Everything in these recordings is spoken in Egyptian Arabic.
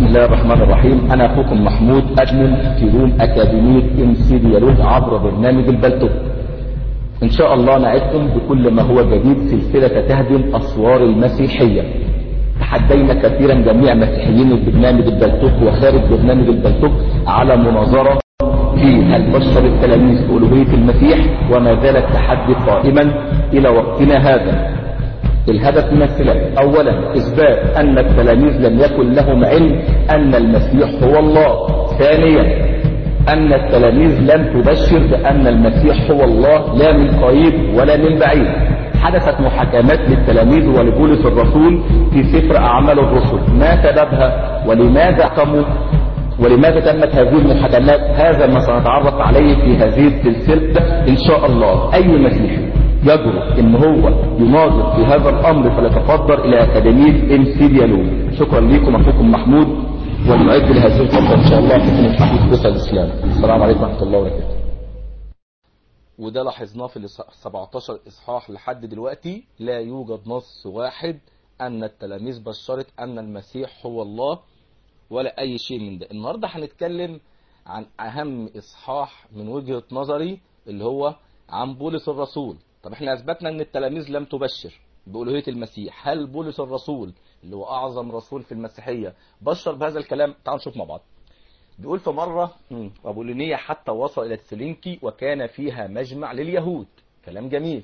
الله الرحمن الرحيم أنا أخوكم محمود أدمن في روم أكاديمية ام سي ديالوج عبر برنامج البلتوك إن شاء الله نعدكم بكل ما هو جديد سلسلة تهدم أسوار المسيحية تحدينا كثيرا جميع مسيحيين البرنامج البلتوك وخارج برنامج البلتوك على مناظرة في هل بشر التلاميذ بألوهية المسيح وما زال التحدي قائما إلى وقتنا هذا الهدف من الخلاف اولا اثبات ان التلاميذ لم يكن لهم علم ان المسيح هو الله ثانيا ان التلاميذ لم تبشر بان المسيح هو الله لا من قريب ولا من بعيد حدثت محاكمات للتلاميذ ولبولس الرسول في سفر اعمال الرسل ما سببها ولماذا قاموا ولماذا تمت هذه المحاكمات هذا ما سنتعرف عليه في هذه السلسله ان شاء الله اي مسيحي يجرؤ ان هو يناظر في هذا الامر فليتفضل الى اكاديميه ام سي ديالوج شكرا لكم اخوكم محمود ونعد لهذه الفتره ان شاء الله حكم الحديث قصه الاسلام السلام عليكم ورحمه الله وبركاته وده لاحظناه في ال 17 اصحاح لحد دلوقتي لا يوجد نص واحد ان التلاميذ بشرت ان المسيح هو الله ولا اي شيء من ده النهارده هنتكلم عن اهم اصحاح من وجهه نظري اللي هو عن بولس الرسول طب احنا اثبتنا ان التلاميذ لم تبشر بألوهية المسيح هل بولس الرسول اللي هو اعظم رسول في المسيحية بشر بهذا الكلام تعالوا نشوف مع بعض بيقول في مرة أبولونية حتى وصل إلى تسلينكي وكان فيها مجمع لليهود كلام جميل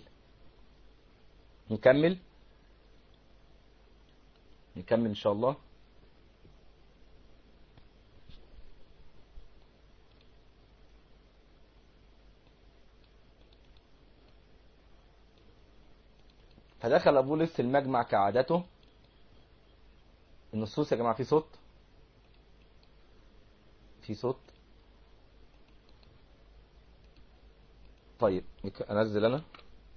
نكمل نكمل إن شاء الله فدخل بولس المجمع كعادته النصوص يا جماعة في صوت في صوت طيب انزل انا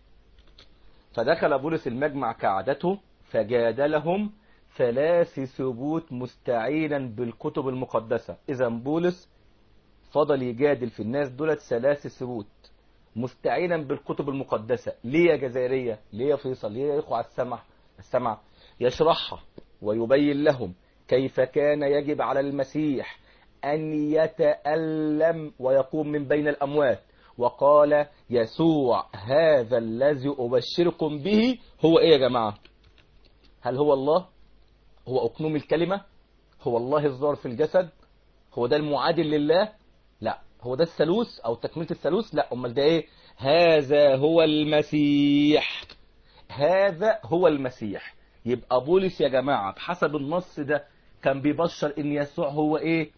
فدخل بولس المجمع كعادته فجادلهم ثلاث ثبوت مستعينا بالكتب المقدسة اذا بولس فضل يجادل في الناس دولت ثلاث ثبوت مستعينا بالكتب المقدسة ليه يا جزائرية ليه يا فيصل ليه يا إخوة على السمع السمع يشرحها ويبين لهم كيف كان يجب على المسيح أن يتألم ويقوم من بين الأموات وقال يسوع هذا الذي أبشركم به هو إيه يا جماعة هل هو الله هو أقنوم الكلمة هو الله الظاهر في الجسد هو ده المعادل لله لا هو ده الثالوث او تكملة الثالوث لا امال ده ايه هذا هو المسيح هذا هو المسيح يبقى بولس يا جماعة بحسب النص ده كان بيبشر ان يسوع هو ايه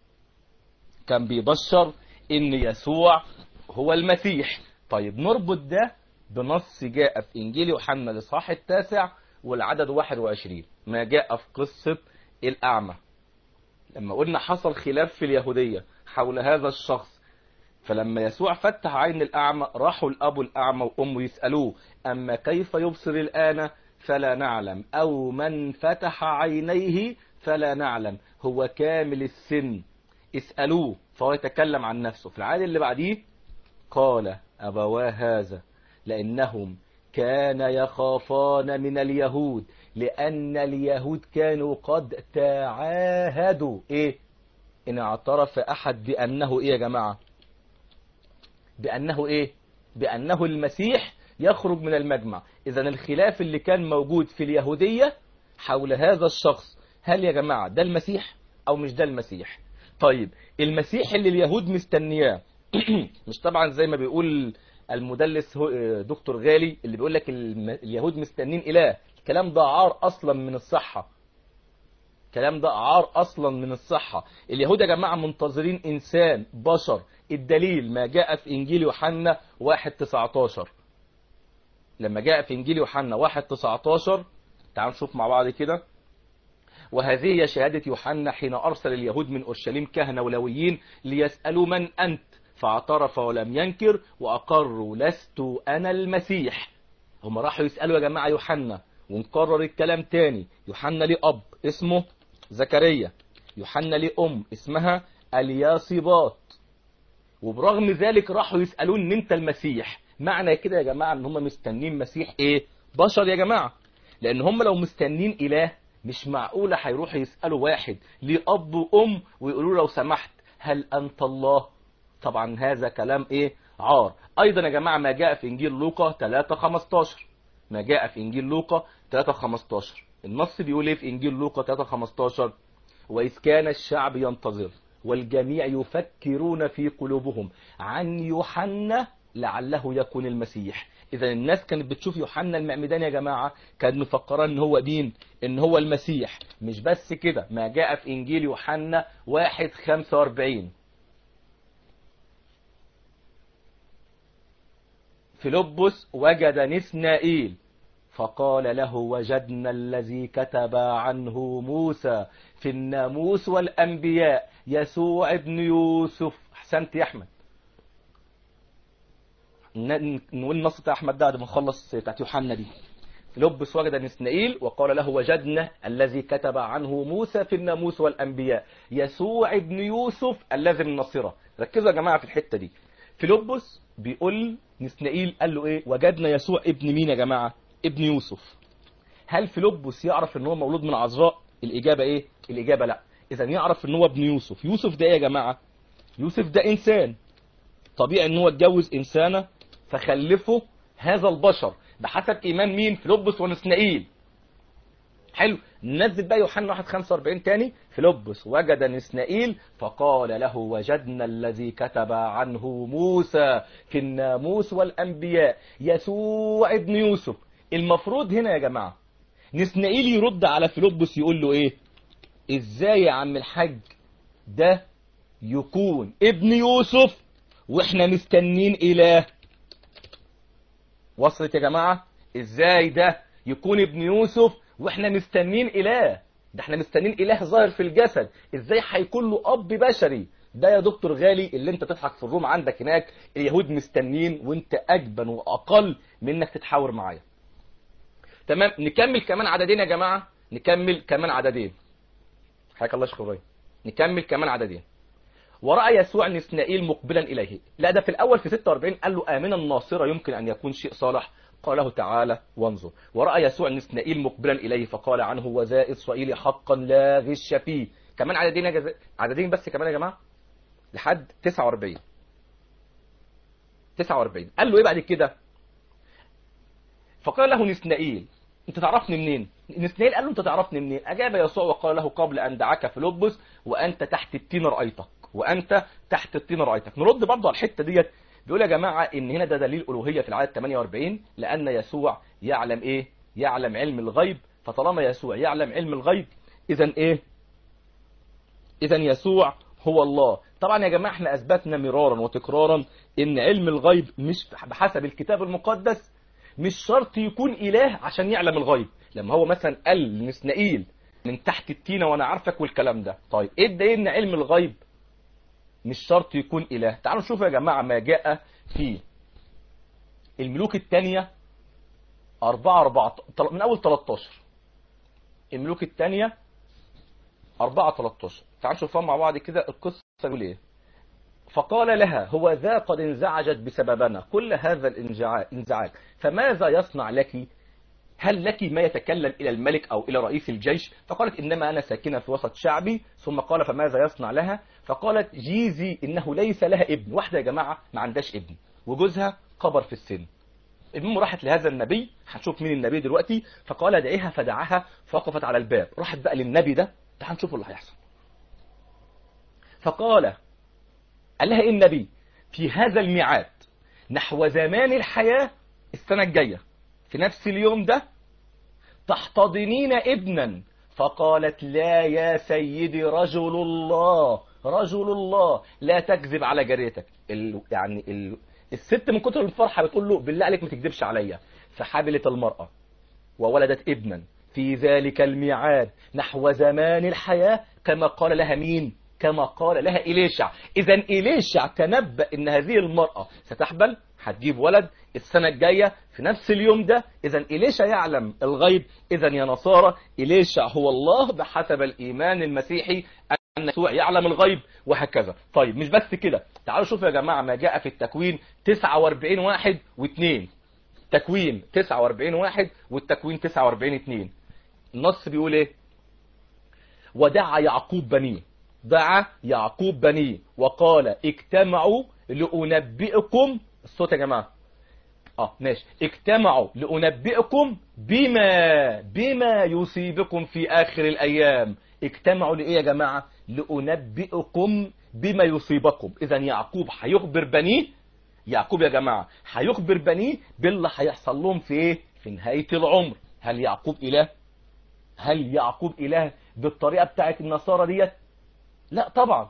كان بيبشر ان يسوع هو المسيح طيب نربط ده بنص جاء في انجيل يوحنا الاصحاح التاسع والعدد 21 ما جاء في قصة الاعمى لما قلنا حصل خلاف في اليهودية حول هذا الشخص فلما يسوع فتح عين الأعمى راحوا الأب الأعمى وأمه يسألوه أما كيف يبصر الآن فلا نعلم أو من فتح عينيه فلا نعلم هو كامل السن اسألوه فهو يتكلم عن نفسه في العادة اللي بعديه قال أبواه هذا لأنهم كان يخافان من اليهود لأن اليهود كانوا قد تعاهدوا إيه إن اعترف أحد بأنه إيه يا جماعة بأنه إيه بأنه المسيح يخرج من المجمع إذا الخلاف اللي كان موجود في اليهودية حول هذا الشخص هل يا جماعة ده المسيح أو مش ده المسيح طيب المسيح اللي اليهود مستنياه مش طبعا زي ما بيقول المدلس دكتور غالي اللي بيقول لك اليهود مستنين إله الكلام ده عار أصلا من الصحة الكلام ده عار اصلا من الصحة اليهود يا جماعة منتظرين انسان بشر الدليل ما جاء في انجيل يوحنا 1:19 لما جاء في انجيل يوحنا 1:19 تعالوا نشوف مع بعض كده وهذه هي شهادة يوحنا حين أرسل اليهود من أورشليم كهنة ولويين ليسألوا من أنت فاعترف ولم ينكر وأقروا لست أنا المسيح هم راحوا يسألوا يا جماعة يوحنا ونكرر الكلام تاني يوحنا ليه أب اسمه زكريا يوحنا ليه أم اسمها الياصبات وبرغم ذلك راحوا يسألون ان انت المسيح معنى كده يا جماعة ان هم مستنين مسيح ايه بشر يا جماعة لان هم لو مستنين اله مش معقولة هيروحوا يسألوا واحد ليه أب وأم ويقولوا له لو سمحت هل أنت الله طبعا هذا كلام إيه عار أيضا يا جماعة ما جاء في إنجيل لوقا 3 15 ما جاء في إنجيل لوقا 3 15 النص بيقول إيه في إنجيل لوقا 3 15 وإذ كان الشعب ينتظر والجميع يفكرون في قلوبهم عن يوحنا لعله يكون المسيح اذا الناس كانت بتشوف يوحنا المعمدان يا جماعة كانت مفكرة ان هو مين ان هو المسيح مش بس كده ما جاء في انجيل يوحنا واحد خمسة واربعين فيلبس وجد نسنائيل فقال له وجدنا الذي كتب عنه موسى في الناموس والأنبياء يسوع ابن يوسف احسنت يا احمد نقول النص بتاع احمد ده بعد ما نخلص بتاعت يوحنا دي فيلبس وجد نسنائيل وقال له وجدنا الذي كتب عنه موسى في الناموس والانبياء يسوع ابن يوسف الذي من النصره ركزوا يا جماعه في الحته دي فيلبس بيقول نسنائيل قال له ايه وجدنا يسوع ابن مين يا جماعه ابن يوسف هل فيلبس يعرف ان هو مولود من عذراء الاجابه ايه الاجابه لا اذا يعرف ان هو ابن يوسف يوسف ده ايه يا جماعه يوسف ده انسان طبيعي ان هو اتجوز انسانه فخلفه هذا البشر بحسب ايمان مين فيلبس ونسنائيل حلو ننزل بقى يوحنا 1 45 تاني فيلبس وجد نسنائيل فقال له وجدنا الذي كتب عنه موسى في الناموس والانبياء يسوع ابن يوسف المفروض هنا يا جماعه نسنائيل يرد على فيلبس يقول له ايه ازاي يا عم الحاج ده يكون ابن يوسف واحنا مستنين اله وصلت يا جماعة ازاي ده يكون ابن يوسف واحنا مستنين اله ده احنا مستنين اله ظاهر في الجسد ازاي هيكون له اب بشري ده يا دكتور غالي اللي انت تضحك في الروم عندك هناك اليهود مستنين وانت اجبن واقل من انك تتحاور معايا تمام نكمل كمان عددين يا جماعة نكمل كمان عددين حياك الله شكرا نكمل كمان عددين ورأى يسوع نسنائيل مقبلا إليه لا ده في الأول في 46 قال له آمنا الناصرة يمكن أن يكون شيء صالح قال له تعالى وانظر ورأى يسوع نسنائيل مقبلا إليه فقال عنه وذا إسرائيل حقا لا غش فيه كمان عددين يا جز... عددين بس كمان يا جماعة لحد 49 49 قال له إيه بعد كده فقال له نسنائيل انت تعرفني منين نسنائيل قال له انت تعرفني منين اجاب يسوع وقال له قبل ان دعاك فيلبس وانت تحت التين رايتك وانت تحت التين رايتك نرد برضه على الحته ديت بيقول يا جماعه ان هنا ده دليل الوهيه في العدد 48 لان يسوع يعلم ايه يعلم علم الغيب فطالما يسوع يعلم علم الغيب اذا ايه اذا يسوع هو الله طبعا يا جماعه احنا اثبتنا مرارا وتكرارا ان علم الغيب مش بحسب الكتاب المقدس مش شرط يكون اله عشان يعلم الغيب لما هو مثلا قال لنسنائيل من تحت التينه وانا عارفك والكلام ده طيب ايه ده ان علم الغيب مش شرط يكون إله تعالوا نشوف يا جماعة ما جاء في الملوك الثانية أربعة أربعة من أول 13 الملوك الثانية أربعة 13 تعالوا نشوفها مع بعض كده القصة تقول إيه فقال لها هو ذا قد انزعجت بسببنا كل هذا الانزعاج فماذا يصنع لك هل لك ما يتكلم إلى الملك أو إلى رئيس الجيش فقالت إنما أنا ساكنة في وسط شعبي ثم قال فماذا يصنع لها فقالت جيزي إنه ليس لها ابن واحدة يا جماعة ما عندهاش ابن وجوزها كبر في السن المهم راحت لهذا النبي هنشوف مين النبي دلوقتي فقال دعيها فدعاها فوقفت على الباب راحت بقى للنبي ده تعال نشوف اللي هيحصل فقال قال لها ايه النبي في هذا الميعاد نحو زمان الحياة السنة الجاية في نفس اليوم ده تحتضنين ابنا فقالت لا يا سيدي رجل الله رجل الله لا تكذب على جاريتك ال... يعني ال... الست من كتر الفرحة بتقول له بالله عليك ما تكذبش عليا فحبلت المرأة وولدت ابنا في ذلك الميعاد نحو زمان الحياة كما قال لها مين كما قال لها إليشع إذا إليشع تنبأ إن هذه المرأة ستحبل هتجيب ولد السنة الجاية في نفس اليوم ده إذا إليشع يعلم الغيب إذا يا نصارى إليشع هو الله بحسب الإيمان المسيحي أن يسوع يعلم الغيب وهكذا طيب مش بس كده تعالوا شوفوا يا جماعة ما جاء في التكوين 49 واحد واثنين تكوين 49 واحد والتكوين 49 2 النص بيقول ايه ودعا يعقوب بنيه دعا يعقوب بنيه وقال اجتمعوا لأنبئكم الصوت يا جماعة اه ماشي اجتمعوا لأنبئكم بما بما يصيبكم في آخر الأيام اجتمعوا لإيه يا جماعة لأنبئكم بما يصيبكم إذا يعقوب هيخبر بنيه يعقوب يا جماعة هيخبر بنيه باللي هيحصل لهم في ايه في نهاية العمر هل يعقوب إله هل يعقوب إله بالطريقة بتاعت النصارى ديت لا طبعا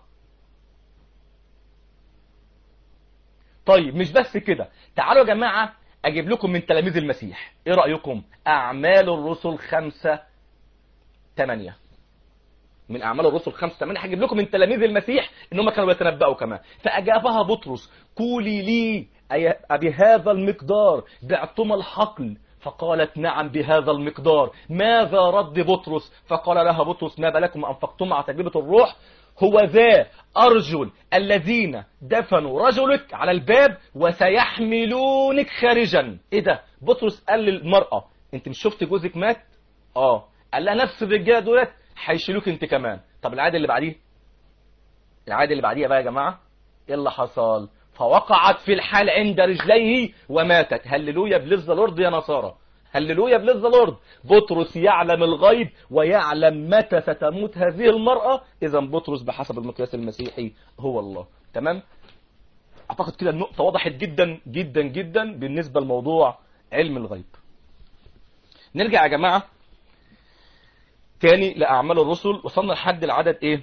طيب مش بس كده تعالوا يا جماعة أجيب لكم من تلاميذ المسيح إيه رأيكم أعمال الرسل خمسة تمانية من أعمال الرسل خمسة تمانية هجيب لكم من تلاميذ المسيح إن هم كانوا بيتنبأوا كمان فأجابها بطرس قولي لي بهذا المقدار بعتم الحقل فقالت نعم بهذا المقدار ماذا رد بطرس فقال لها بطرس ما بالكم أنفقتم على تجربة الروح هو ذا أرجل الذين دفنوا رجلك على الباب وسيحملونك خارجا ايه ده بطرس قال للمرأة انت مش شفت جوزك مات اه قال لها نفس الرجاله دولت هيشيلوك انت كمان طب العادة اللي بعديه العادة اللي بعديها بقى يا جماعة ايه اللي حصل فوقعت في الحال عند رجليه وماتت هللويا بلز لورد يا نصارى هللويا بلز لورد بطرس يعلم الغيب ويعلم متى ستموت هذه المرأة إذا بطرس بحسب المقياس المسيحي هو الله تمام أعتقد كده النقطة وضحت جدا جدا جدا بالنسبة لموضوع علم الغيب نرجع يا جماعة تاني لأعمال الرسل وصلنا لحد العدد ايه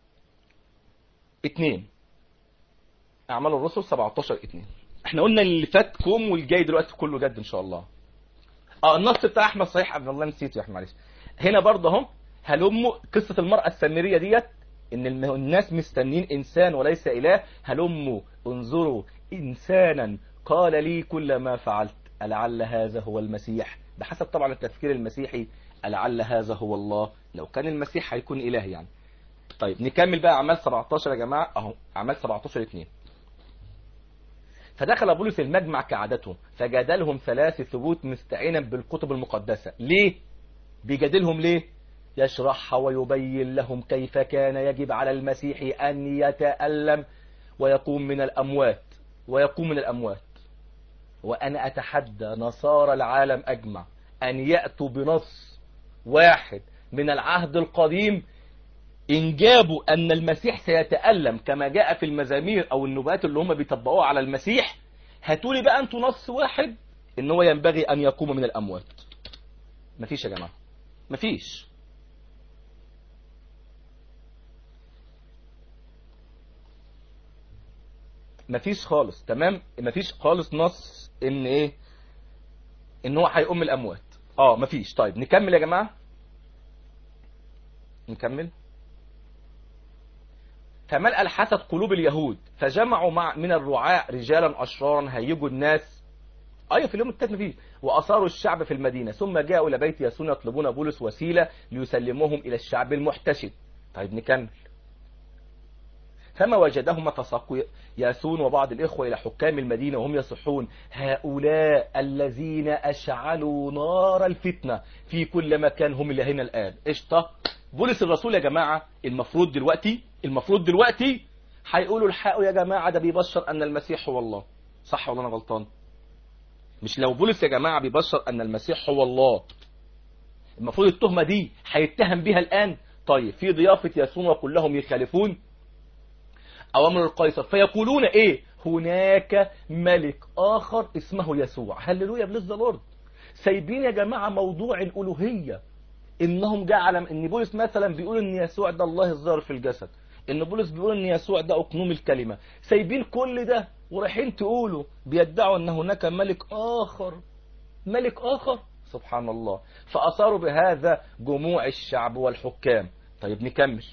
اتنين أعمال الرسل 17 اتنين احنا قلنا اللي فات كوم والجاي دلوقتي كله جد ان شاء الله اه النص بتاع احمد صحيح عبد الله نسيته يا احمد معلش هنا برضه اهو هلموا قصه المراه السامريه ديت ان الم- الناس مستنين انسان وليس اله هلموا انظروا انسانا قال لي كل ما فعلت لعل هذا هو المسيح بحسب طبعا التفكير المسيحي لعل هذا هو الله لو كان المسيح هيكون اله يعني طيب نكمل بقى اعمال 17 يا جماعه اهو اعمال 17 2 فدخل بولس المجمع كعادته فجادلهم ثلاث ثبوت مستعينا بالكتب المقدسة ليه؟ بيجادلهم ليه؟ يشرحها ويبين لهم كيف كان يجب على المسيح أن يتألم ويقوم من الأموات ويقوم من الأموات وأنا أتحدى نصارى العالم أجمع أن يأتوا بنص واحد من العهد القديم إن جابوا أن المسيح سيتألم كما جاء في المزامير أو النبوات اللي هم بيطبقوها على المسيح هاتولي بقى أنتوا نص واحد إن هو ينبغي أن يقوم من الأموات مفيش يا جماعة مفيش مفيش خالص تمام مفيش خالص نص ان ايه ان هو هيقوم من الاموات اه مفيش طيب نكمل يا جماعه نكمل فملأ الحسد قلوب اليهود فجمعوا مع من الرعاع رجالا أشرارا هيجوا الناس أيوة في اليوم التالت فيه وأصاروا الشعب في المدينة ثم جاءوا إلى بيت ياسون يطلبون بولس وسيلة ليسلموهم إلى الشعب المحتشد طيب نكمل فما وجدهم فساقوا ياسون وبعض الإخوة إلى حكام المدينة وهم يصحون هؤلاء الذين أشعلوا نار الفتنة في كل مكان هم اللي هنا الآن قشطة بولس الرسول يا جماعة المفروض دلوقتي المفروض دلوقتي هيقولوا الحقوا يا جماعة ده بيبشر أن المسيح هو الله صح ولا أنا غلطان مش لو بولس يا جماعة بيبشر أن المسيح هو الله المفروض التهمة دي هيتهم بيها الآن طيب في ضيافة ياسون وكلهم يخالفون أوامر القيصر فيقولون إيه هناك ملك آخر اسمه يسوع هللويا بلز ذا لورد سايبين يا جماعة موضوع الألوهية إنهم جعل إن بولس مثلا بيقول إن يسوع ده الله الظاهر في الجسد إن بولس بيقول إن يسوع ده أقنوم الكلمة سايبين كل ده ورايحين تقولوا بيدعوا أن هناك ملك آخر ملك آخر سبحان الله فأثاروا بهذا جموع الشعب والحكام طيب نكمل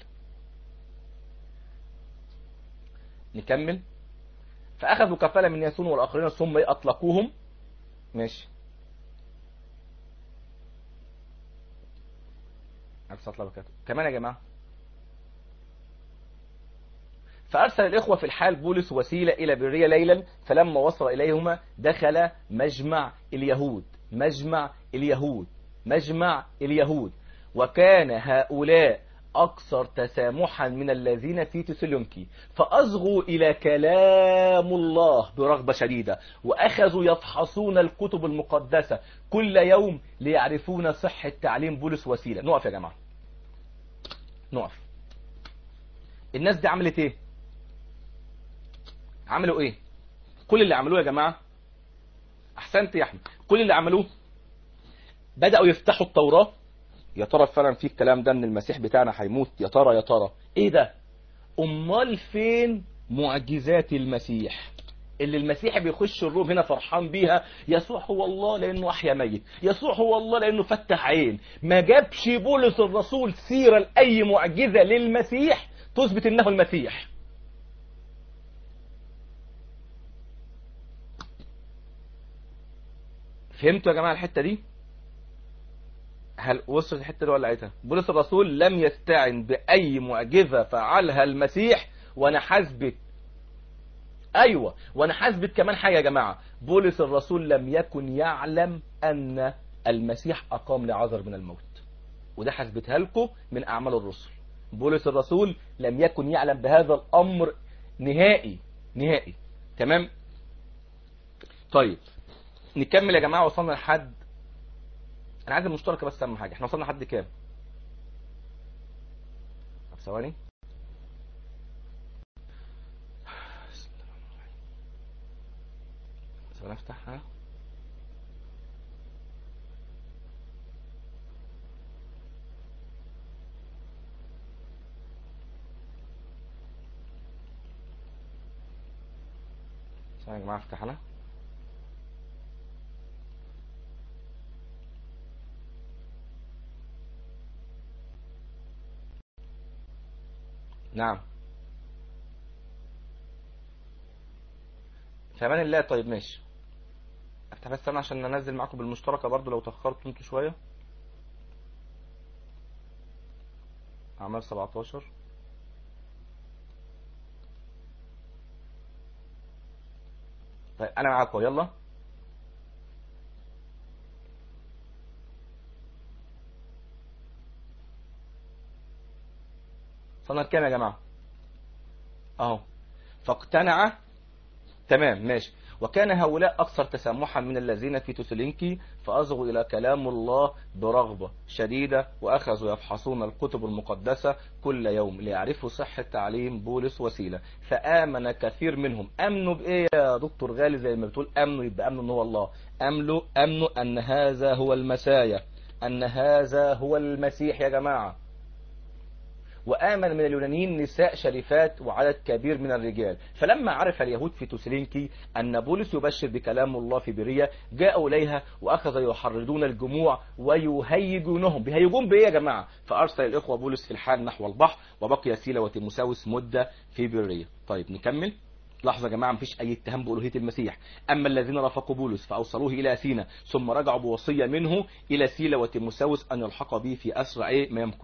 نكمل فأخذوا كفالة من ياسون والآخرين ثم أطلقوهم ماشي كمان يا جماعة فأرسل الإخوة في الحال بولس وسيلة إلى برية ليلا فلما وصل إليهما دخل مجمع اليهود مجمع اليهود مجمع اليهود وكان هؤلاء أكثر تسامحا من الذين في تسلونكي فأصغوا إلى كلام الله برغبة شديدة وأخذوا يفحصون الكتب المقدسة كل يوم ليعرفون صحة تعليم بولس وسيلة نقف يا جماعة نقف الناس دي عملت ايه عملوا ايه كل اللي عملوه يا جماعة احسنت يا احمد كل اللي عملوه بدأوا يفتحوا التوراة يا ترى فعلا في الكلام ده ان المسيح بتاعنا هيموت يا ترى يا ترى ايه ده امال فين معجزات المسيح اللي المسيح بيخش الروم هنا فرحان بيها يسوع هو الله لانه احيا ميت يسوع هو الله لانه فتح عين ما جابش بولس الرسول سيره لاي معجزه للمسيح تثبت انه المسيح فهمتوا يا جماعه الحته دي هل وصلت الحته دي ولا لقيتها بولس الرسول لم يستعن باي معجزه فعلها المسيح وانا حاسبت ايوه وانا حاسبت كمان حاجه يا جماعه بولس الرسول لم يكن يعلم ان المسيح اقام لعذر من الموت وده حسبتها لكم من اعمال الرسل بولس الرسول لم يكن يعلم بهذا الامر نهائي نهائي تمام طيب نكمل يا جماعه وصلنا لحد انا عايز المشتركه بس اهم حاجه احنا وصلنا لحد كام طب ثواني ثواني افتحها ثواني يا جماعه افتح انا نعم في امان الله طيب ماشي افتح بس انا عشان انزل معاكم بالمشتركه برضو لو تاخرتوا انتوا شويه اعمال 17 طيب انا معاكم يلا صنع كام يا جماعة اهو فاقتنع تمام ماشي وكان هؤلاء أكثر تسامحا من الذين في تسلينكي فأصغوا إلى كلام الله برغبة شديدة وأخذوا يفحصون الكتب المقدسة كل يوم ليعرفوا صحة تعليم بولس وسيلة فآمن كثير منهم أمنوا بإيه يا دكتور غالي زي ما بتقول أمنوا يبقى أمنوا أنه هو الله أمنوا, أمنوا أن هذا هو المسايا أن هذا هو المسيح يا جماعة وآمن من اليونانيين نساء شريفات وعدد كبير من الرجال فلما عرف اليهود في تسلينكي أن بولس يبشر بكلام الله في برية جاءوا إليها وأخذ يحرضون الجموع ويهيجونهم بيهيجون بإيه يا جماعة فأرسل الإخوة بولس في الحال نحو البحر وبقي سيلة وتيموساوس مدة في برية طيب نكمل لحظة يا جماعة مفيش أي اتهام بألوهية المسيح أما الذين رافقوا بولس فأوصلوه إلى سينا ثم رجعوا بوصية منه إلى سيلة وتيموساوس أن يلحق به في أسرع ما يمكن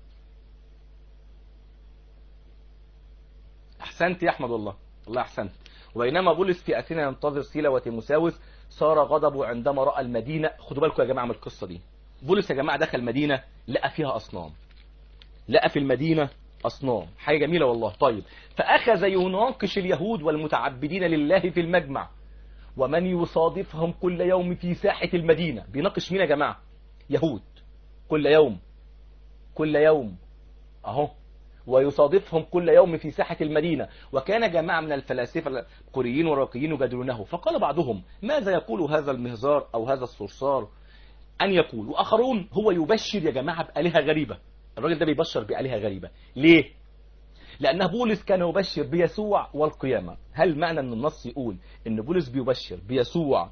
احسنت يا احمد والله الله احسنت وبينما بولس في اثينا ينتظر سيلا وتيموساوس صار غضبه عندما راى المدينه خدوا بالكم يا جماعه من القصه دي بولس يا جماعه دخل مدينه لقى فيها اصنام لقى في المدينه اصنام حاجه جميله والله طيب فاخذ يناقش اليهود والمتعبدين لله في المجمع ومن يصادفهم كل يوم في ساحه المدينه بيناقش مين يا جماعه يهود كل يوم كل يوم اهو ويصادفهم كل يوم في ساحة المدينة وكان جماعة من الفلاسفة القريين والراقيين يجادلونه فقال بعضهم ماذا يقول هذا المهزار أو هذا الصرصار أن يقول وآخرون هو يبشر يا جماعة بآلهة غريبة الراجل ده بيبشر بآلهة غريبة ليه؟ لأن بولس كان يبشر بيسوع والقيامة هل معنى أن النص يقول أن بولس بيبشر بيسوع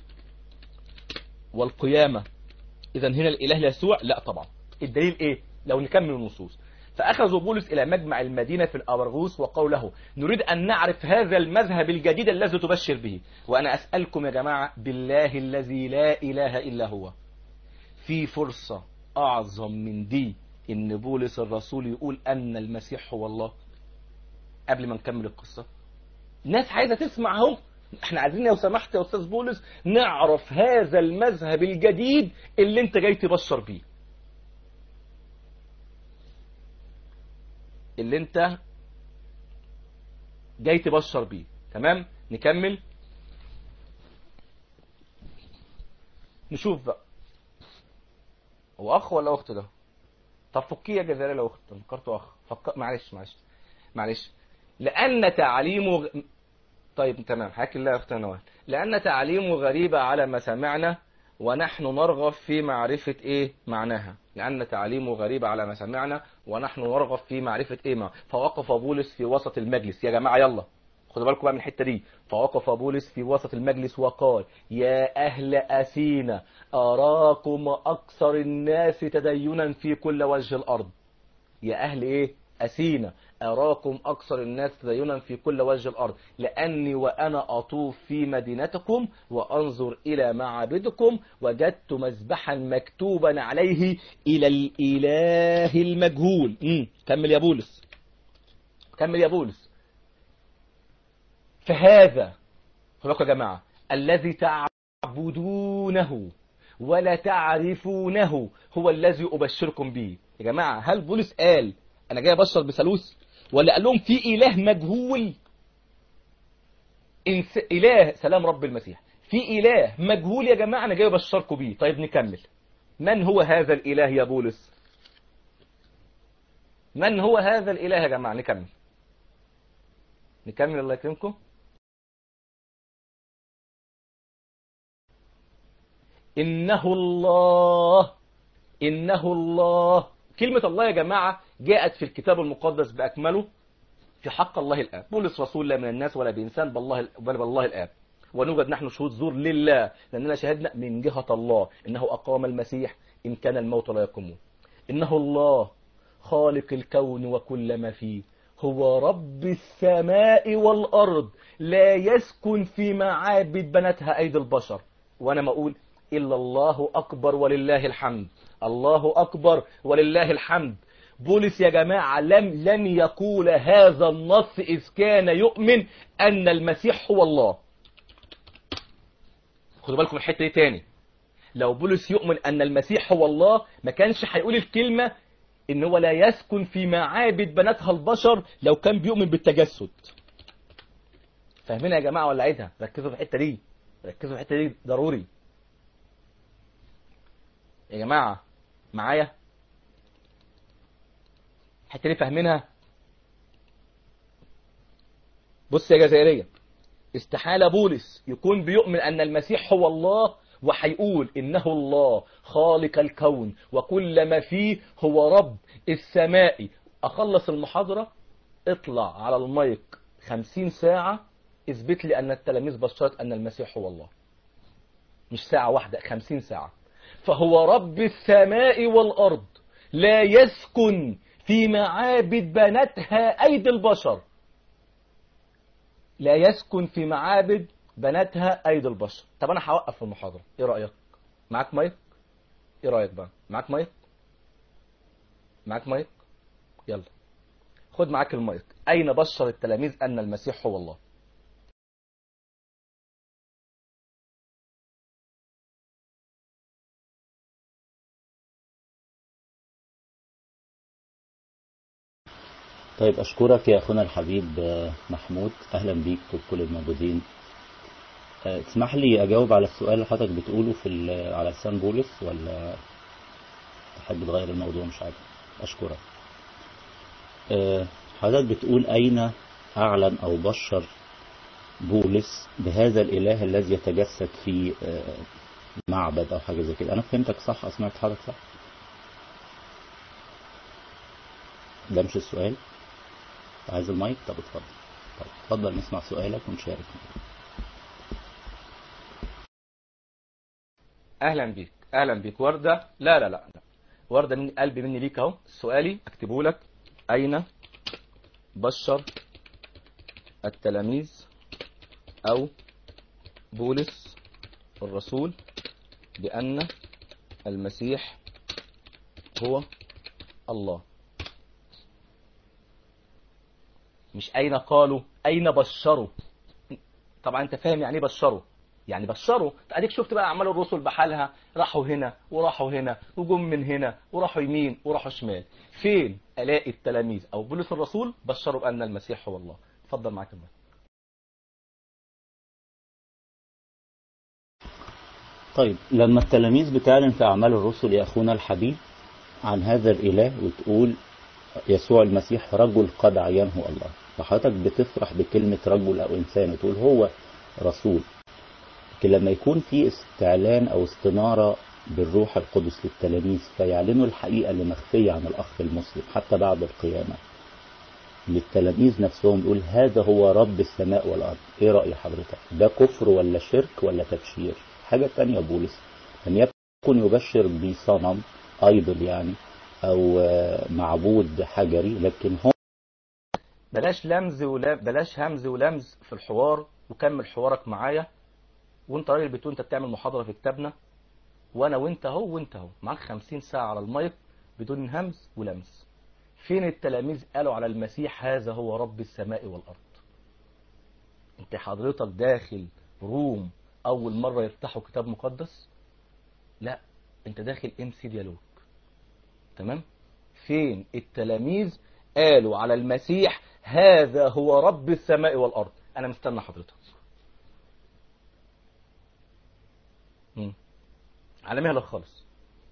والقيامة إذا هنا الإله يسوع لا طبعا الدليل إيه؟ لو نكمل النصوص فأخذوا بولس إلى مجمع المدينة في الأبرغوس وقول له نريد أن نعرف هذا المذهب الجديد الذي تبشر به وأنا أسألكم يا جماعة بالله الذي لا إله إلا هو في فرصة أعظم من دي إن بولس الرسول يقول أن المسيح هو الله قبل ما نكمل القصة ناس عايزة تسمع اهو احنا عايزين لو سمحت يا أستاذ بولس نعرف هذا المذهب الجديد اللي انت جاي تبشر بيه اللي انت جاي تبشر بيه تمام نكمل نشوف بقى هو اخ ولا اخت ده طب فكيه يا جزائري لو اخت فكرته اخ فك... معلش معلش معلش لان تعليمه غ- طيب تمام حكي الله يا اختنا نوال لان تعليمه غريبه على مسامعنا ونحن نرغب في معرفة ايه معناها لأن تعليمه غريب على مسامعنا ونحن نرغب في معرفة ايه معناها فوقف بولس في وسط المجلس يا جماعة يلا خدوا بالكم بقى من الحتة دي فوقف بولس في وسط المجلس وقال يا أهل أثينا أراكم أكثر الناس تدينا في كل وجه الأرض يا أهل إيه أثينا أراكم أكثر الناس تدينا في كل وجه الأرض لأني وأنا أطوف في مدينتكم وأنظر إلى معابدكم وجدت مذبحا مكتوبا عليه إلى الإله المجهول مم. كمل يا بولس كمل يا بولس فهذا خدوا بالكم يا جماعة الذي تعبدونه ولا تعرفونه هو الذي أبشركم به يا جماعة هل بولس قال أنا جاي أبشر بثالوث ولا قال لهم في إله مجهول إنس... إله سلام رب المسيح في إله مجهول يا جماعة أنا جاي أبشركم بيه طيب نكمل من هو هذا الإله يا بولس من هو هذا الإله يا جماعة نكمل نكمل الله يكرمكم إنه الله إنه الله كلمة الله يا جماعة جاءت في الكتاب المقدس بأكمله في حق الله الآب بولس رسول لا من الناس ولا بإنسان بالله بل بالله الآب ونوجد نحن شهود زور لله لأننا شهدنا من جهة الله إنه أقام المسيح إن كان الموت لا يقومه إنه الله خالق الكون وكل ما فيه هو رب السماء والأرض لا يسكن في معابد بنتها أيدي البشر وأنا ما أقول إلا الله أكبر ولله الحمد الله أكبر ولله الحمد بولس يا جماعة لم لن يقول هذا النص إذ كان يؤمن أن المسيح هو الله خدوا بالكم الحتة دي تاني لو بولس يؤمن أن المسيح هو الله ما كانش هيقول الكلمة إن هو لا يسكن في معابد بناتها البشر لو كان بيؤمن بالتجسد فاهمين يا جماعة ولا عيدها ركزوا في الحتة دي ركزوا في الحتة دي ضروري يا جماعة معايا الحته دي فاهمينها بص يا جزائرية استحالة بولس يكون بيؤمن أن المسيح هو الله وهيقول إنه الله خالق الكون وكل ما فيه هو رب السماء أخلص المحاضرة اطلع على المايك خمسين ساعة اثبت لي أن التلاميذ بشرت أن المسيح هو الله مش ساعة واحدة خمسين ساعة فهو رب السماء والأرض لا يسكن في معابد بنتها أيدي البشر لا يسكن في معابد بنتها أيدي البشر طب أنا هوقف في المحاضرة إيه رأيك معاك مايك إيه رأيك بقى معاك مايك معاك مايك يلا خد معاك المايك أين بشر التلاميذ أن المسيح هو الله طيب أشكرك يا أخونا الحبيب محمود أهلا بيك وكل الموجودين تسمح لي أجاوب على السؤال اللي حضرتك بتقوله في على لسان بولس ولا تحب تغير الموضوع مش عارف أشكرك حضرتك بتقول أين أعلن أو بشر بولس بهذا الإله الذي يتجسد في معبد أو حاجة زي كده أنا فهمتك صح سمعت حضرتك صح ده مش السؤال عايز المايك طب اتفضل طب اتفضل نسمع سؤالك ونشارك اهلا بيك اهلا بيك ورده لا لا لا, لا. ورده من قلبي مني ليك اهو سؤالي اكتبه لك اين بشر التلاميذ او بولس الرسول بان المسيح هو الله مش أين قالوا أين بشروا طبعا أنت فاهم يعني ايه بشروا يعني بشروا اديك شفت بقى اعمال الرسل بحالها راحوا هنا وراحوا هنا وجم من هنا وراحوا يمين وراحوا شمال فين الاقي التلاميذ او بولس الرسول بشروا بان المسيح هو الله اتفضل معاك المايك طيب لما التلاميذ بتعلن في أعمال الرسل يا أخونا الحبيب عن هذا الإله وتقول يسوع المسيح رجل قد عينه الله فحضرتك بتفرح بكلمة رجل أو إنسان وتقول هو رسول لكن لما يكون في استعلان أو استنارة بالروح القدس للتلاميذ فيعلنوا الحقيقة اللي مخفية عن الأخ المسلم حتى بعد القيامة للتلاميذ نفسهم يقول هذا هو رب السماء والأرض إيه رأي حضرتك ده كفر ولا شرك ولا تبشير حاجة تانية يا بولس لم يكن يبشر بصنم أيضا يعني أو معبود حجري لكن هم بلاش لمز ولا بلاش همز ولمز في الحوار وكمل حوارك معايا وانت راجل بتقول انت بتعمل محاضرة في كتابنا وانا وانت اهو وانت اهو معاك 50 ساعة على المايك بدون همز ولمز فين التلاميذ قالوا على المسيح هذا هو رب السماء والارض انت حضرتك داخل روم اول مرة يفتحوا كتاب مقدس لا انت داخل ام سي ديالوج تمام فين التلاميذ قالوا على المسيح هذا هو رب السماء والارض انا مستنى حضرتك مم. على مهلك خالص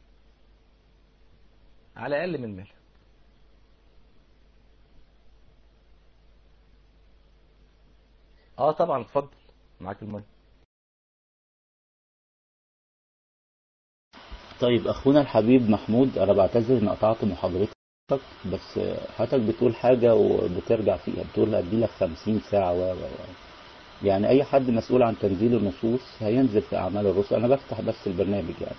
على اقل من مهلك اه طبعا اتفضل معاك المايك طيب أخونا الحبيب محمود أنا بعتذر إن قطعت محاضرتك بس حضرتك بتقول حاجة وبترجع فيها بتقول أديلك 50 ساعة و و و. يعني أي حد مسؤول عن تنزيل النصوص هينزل في أعمال الرسل أنا بفتح بس البرنامج يعني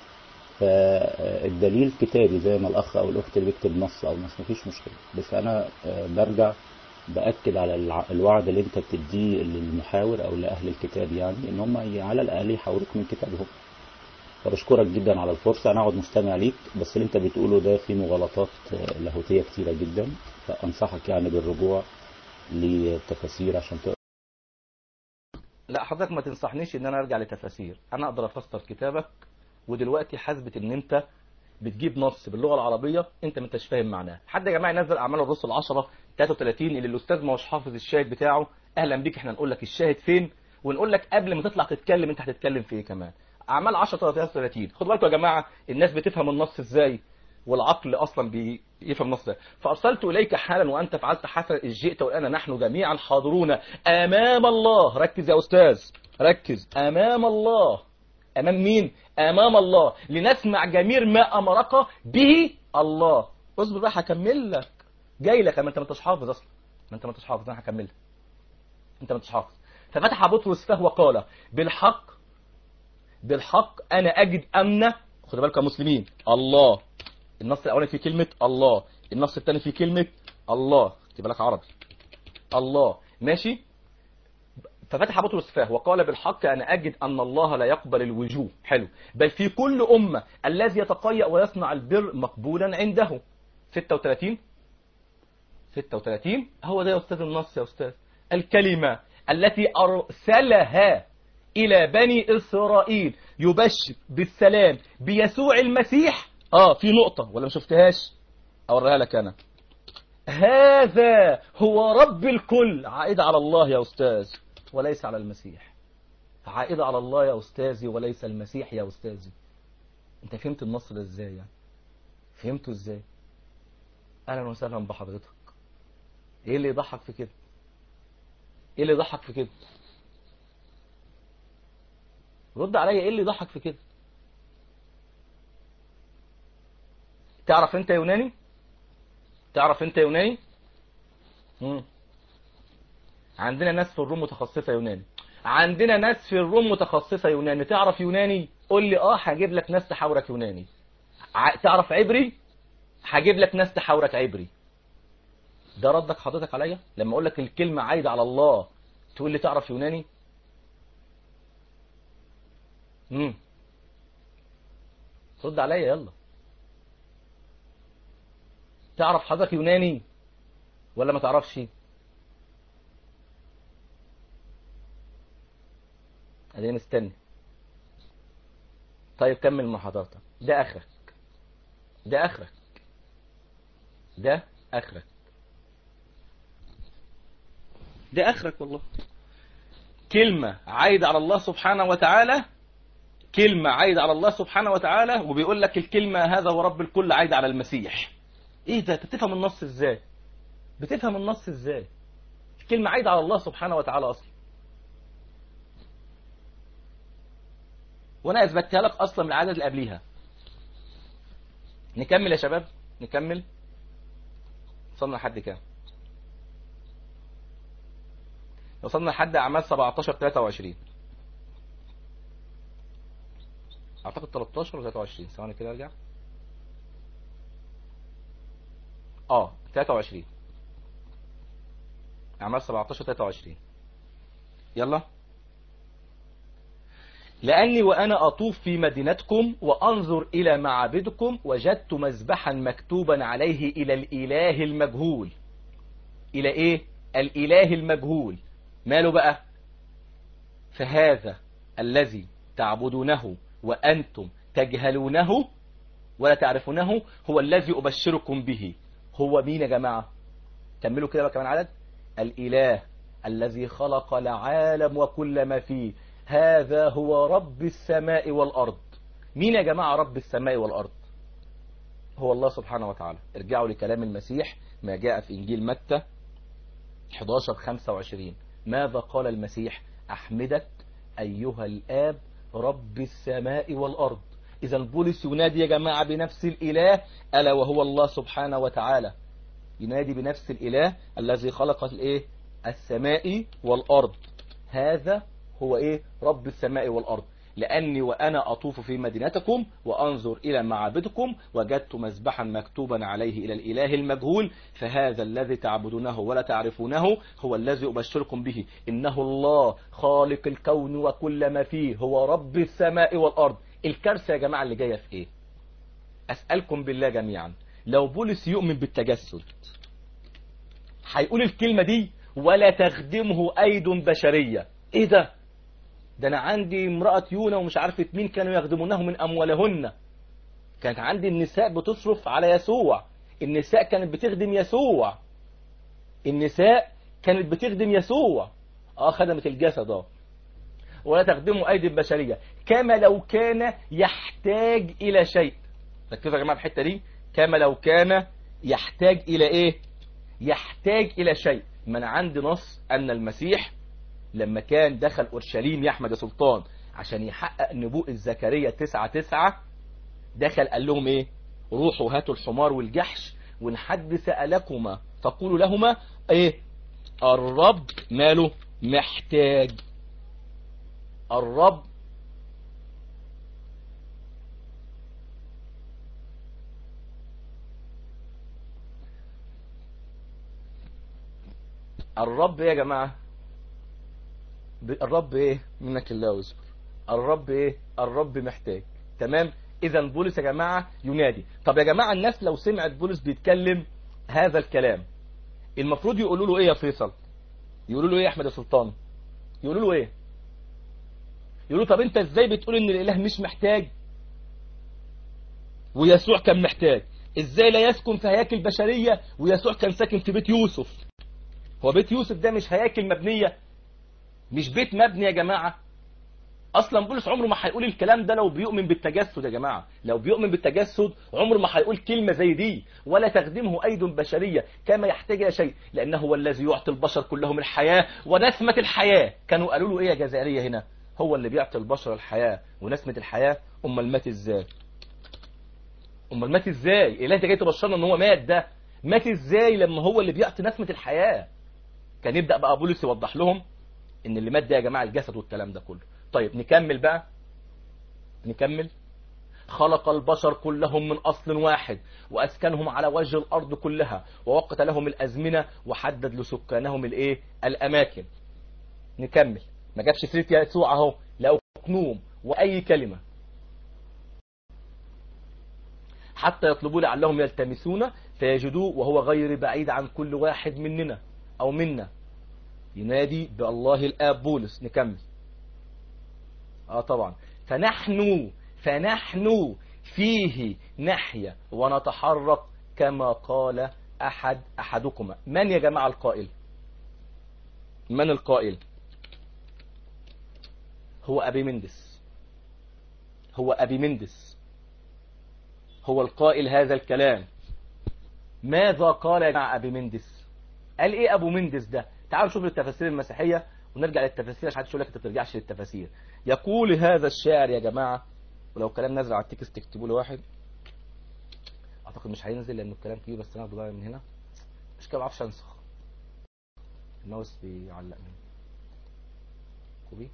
فالدليل كتابي زي ما الأخ أو الأخت اللي بيكتب نص أو نص مفيش مشكلة بس أنا برجع بأكد على الع- الوعد اللي أنت بتديه للمحاور أو لأهل الكتاب يعني إن هم على الأقل يحاوروك من كتابهم فبشكرك جدا على الفرصة أنا أقعد مستمع ليك بس اللي أنت بتقوله ده فيه مغالطات لاهوتية كتيرة جدا فأنصحك يعني بالرجوع للتفاسير عشان تقرأ لا حضرتك ما تنصحنيش ان انا ارجع لتفاسير انا اقدر افسر كتابك ودلوقتي حاسبة ان انت بتجيب نص باللغه العربيه انت ما انتش فاهم معناه حد يا جماعه ينزل اعمال الرسل 10 33 اللي الاستاذ ما هوش حافظ الشاهد بتاعه اهلا بيك احنا نقول لك الشاهد فين ونقول لك قبل ما تطلع تتكلم انت هتتكلم في ايه كمان اعمال 10 33 خدوا بالكم يا جماعه الناس بتفهم النص ازاي والعقل اصلا بيفهم النص ده فارسلت اليك حالا وانت فعلت حسنا اذ جئت والان نحن جميعا حاضرون امام الله ركز يا استاذ ركز امام الله امام مين امام الله لنسمع جميع ما امرك به الله اصبر بقى هكمل لك جاي لك ما انت ما انتش حافظ اصلا ما انت ما انتش حافظ انا هكمل لك انت ما انتش حافظ ففتح بطرس فهو قال بالحق بالحق انا اجد ان خدوا بالكم يا مسلمين الله النص الاولاني فيه كلمه الله النص الثاني فيه كلمه الله خد بالك عربي الله ماشي ففتح بطرس فاه وقال بالحق أنا أجد أن الله لا يقبل الوجوه حلو بل في كل أمة الذي يتقيأ ويصنع البر مقبولا عنده 36 36 هو ده يا أستاذ النص يا أستاذ الكلمة التي أرسلها إلى بني إسرائيل يبشر بالسلام بيسوع المسيح آه في نقطة ولا ما شفتهاش أوريها لك أنا هذا هو رب الكل عائد على الله يا أستاذ وليس على المسيح عائدة على الله يا أستاذي وليس المسيح يا أستاذي أنت فهمت النص ده إزاي يعني فهمته إزاي أهلا وسهلا بحضرتك إيه اللي يضحك في كده إيه اللي يضحك في كده رد عليا إيه اللي يضحك في كده تعرف أنت يوناني تعرف أنت يوناني مم. عندنا ناس في الروم متخصصة يوناني عندنا ناس في الروم متخصصة يوناني تعرف يوناني قول لي اه هجيب لك ناس تحاورك يوناني ع... تعرف عبري هجيب لك ناس تحاورك عبري ده ردك حضرتك عليا لما اقول لك الكلمة عايدة على الله تقول لي تعرف يوناني امم رد عليا يلا تعرف حضرتك يوناني ولا ما تعرفش خلينا نستني طيب كمل مع حضرتك ده اخرك ده اخرك ده اخرك ده اخرك والله كلمة عايدة على الله سبحانه وتعالى كلمة عايدة على الله سبحانه وتعالى وبيقول لك الكلمة هذا هو رب الكل عايدة على المسيح ايه ده بتفهم النص ازاي بتفهم النص ازاي الكلمة عايدة على الله سبحانه وتعالى اصلا وانا اثبتها لك اصلا من العدد اللي قبليها نكمل يا شباب نكمل وصلنا لحد كام وصلنا لحد اعمال 17 23 اعتقد 13 و 23 ثواني كده ارجع اه 23 اعمال 17 23 يلا لأني وأنا أطوف في مدينتكم وأنظر إلى معابدكم وجدت مذبحا مكتوبا عليه إلى الإله المجهول إلى إيه؟ الإله المجهول ماله بقى؟ فهذا الذي تعبدونه وأنتم تجهلونه ولا تعرفونه هو الذي أبشركم به هو مين يا جماعة؟ كملوا كده بقى كمان عدد الإله الذي خلق العالم وكل ما فيه هذا هو رب السماء والأرض مين يا جماعة رب السماء والأرض هو الله سبحانه وتعالى ارجعوا لكلام المسيح ما جاء في إنجيل متى 11 25 ماذا قال المسيح أحمدك أيها الآب رب السماء والأرض إذا بولس ينادي يا جماعة بنفس الإله ألا وهو الله سبحانه وتعالى ينادي بنفس الإله الذي خلق الإيه السماء والأرض هذا هو إيه رب السماء والأرض لأني وأنا أطوف في مدينتكم وأنظر إلى معابدكم وجدت مذبحا مكتوبا عليه إلى الإله المجهول فهذا الذي تعبدونه ولا تعرفونه هو الذي أبشركم به إنه الله خالق الكون وكل ما فيه هو رب السماء والأرض الكارثة يا جماعة اللي جاية في إيه أسألكم بالله جميعا لو بولس يؤمن بالتجسد هيقول الكلمة دي ولا تخدمه أيد بشرية إيه ده ده أنا عندي امرأة يونا ومش عارفة مين كانوا يخدمونه من أموالهن كانت عندي النساء بتصرف على يسوع النساء كانت بتخدم يسوع النساء كانت بتخدم يسوع اه خدمت الجسد اه ولا تخدمه أيدي البشرية كما لو كان يحتاج إلى شيء ركزوا يا جماعة في الحتة دي كما لو كان يحتاج إلى إيه يحتاج إلى شيء من عندي نص أن المسيح لما كان دخل أورشليم يا أحمد سلطان عشان يحقق نبوء زكريا تسعة تسعة دخل قال لهم إيه روحوا هاتوا الحمار والجحش وإن حد سألكما فقولوا لهما إيه الرب ماله محتاج الرب الرب ايه يا جماعة الرب ايه منك الله واصبر الرب ايه الرب محتاج تمام اذا بولس يا جماعة ينادي طب يا جماعة الناس لو سمعت بولس بيتكلم هذا الكلام المفروض يقولوا له ايه يا فيصل يقولوا له ايه يا احمد السلطان يقولوا له ايه يقولوا طب انت ازاي بتقول ان الاله مش محتاج ويسوع كان محتاج ازاي لا يسكن في هياكل بشرية ويسوع كان ساكن في بيت يوسف هو بيت يوسف ده مش هياكل مبنية مش بيت مبني يا جماعة اصلا بولس عمره ما هيقول الكلام ده لو بيؤمن بالتجسد يا جماعة لو بيؤمن بالتجسد عمره ما هيقول كلمة زي دي ولا تخدمه ايد بشرية كما يحتاج الى شيء لانه هو الذي يعطي البشر كلهم الحياة ونسمة الحياة كانوا قالوا له ايه يا جزائرية هنا هو اللي بيعطي البشر الحياة ونسمة الحياة امال مات ازاي امال مات ازاي اله انت جاي تبشرنا ان هو مات ده مات ازاي لما هو اللي بيعطي نسمة الحياة كان يبدأ بقى بولس يوضح لهم ان اللي مات ده يا جماعة الجسد والكلام ده كله طيب نكمل بقى نكمل خلق البشر كلهم من أصل واحد وأسكنهم على وجه الأرض كلها ووقت لهم الأزمنة وحدد لسكانهم الإيه الأماكن نكمل ما جابش سيرة يسوع اهو لا أكنوم وأي كلمة حتى يطلبوا لعلهم يلتمسون فيجدوه وهو غير بعيد عن كل واحد مننا أو منا ينادي بالله الآب بولس نكمل اه طبعا فنحن فنحن فيه نحيا ونتحرك كما قال أحد أحدكما من يا جماعة القائل من القائل هو أبي مندس هو أبي مندس هو القائل هذا الكلام ماذا قال يا جماعة أبي مندس قال إيه أبو مندس ده تعالوا نشوف التفاسير المسيحية ونرجع للتفاسير عشان محدش يقول لك انت ما بترجعش للتفاسير يقول هذا الشاعر يا جماعة ولو كلام نزل على التكست تكتبوا له واحد اعتقد مش هينزل لانه الكلام كبير بس انا هاخده بقى من هنا مش كده ما بعرفش انسخ الماوس بيعلق مني كوبي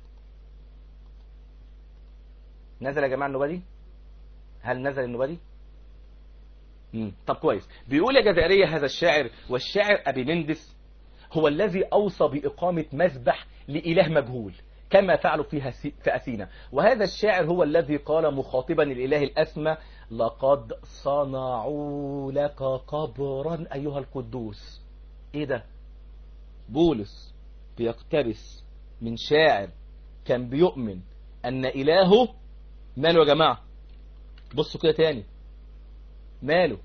نزل يا جماعه النوبه دي هل نزل النوبه دي مم. طب كويس بيقول يا جزائرية هذا الشاعر والشاعر أبي مندس هو الذي أوصى بإقامة مذبح لإله مجهول كما فعلوا فيها في أثينا وهذا الشاعر هو الذي قال مخاطبا الإله الأسمى لقد صنعوا لك قبرا أيها القدوس إيه ده بولس بيقتبس من شاعر كان بيؤمن أن إلهه ماله يا جماعة بصوا كده تاني ماله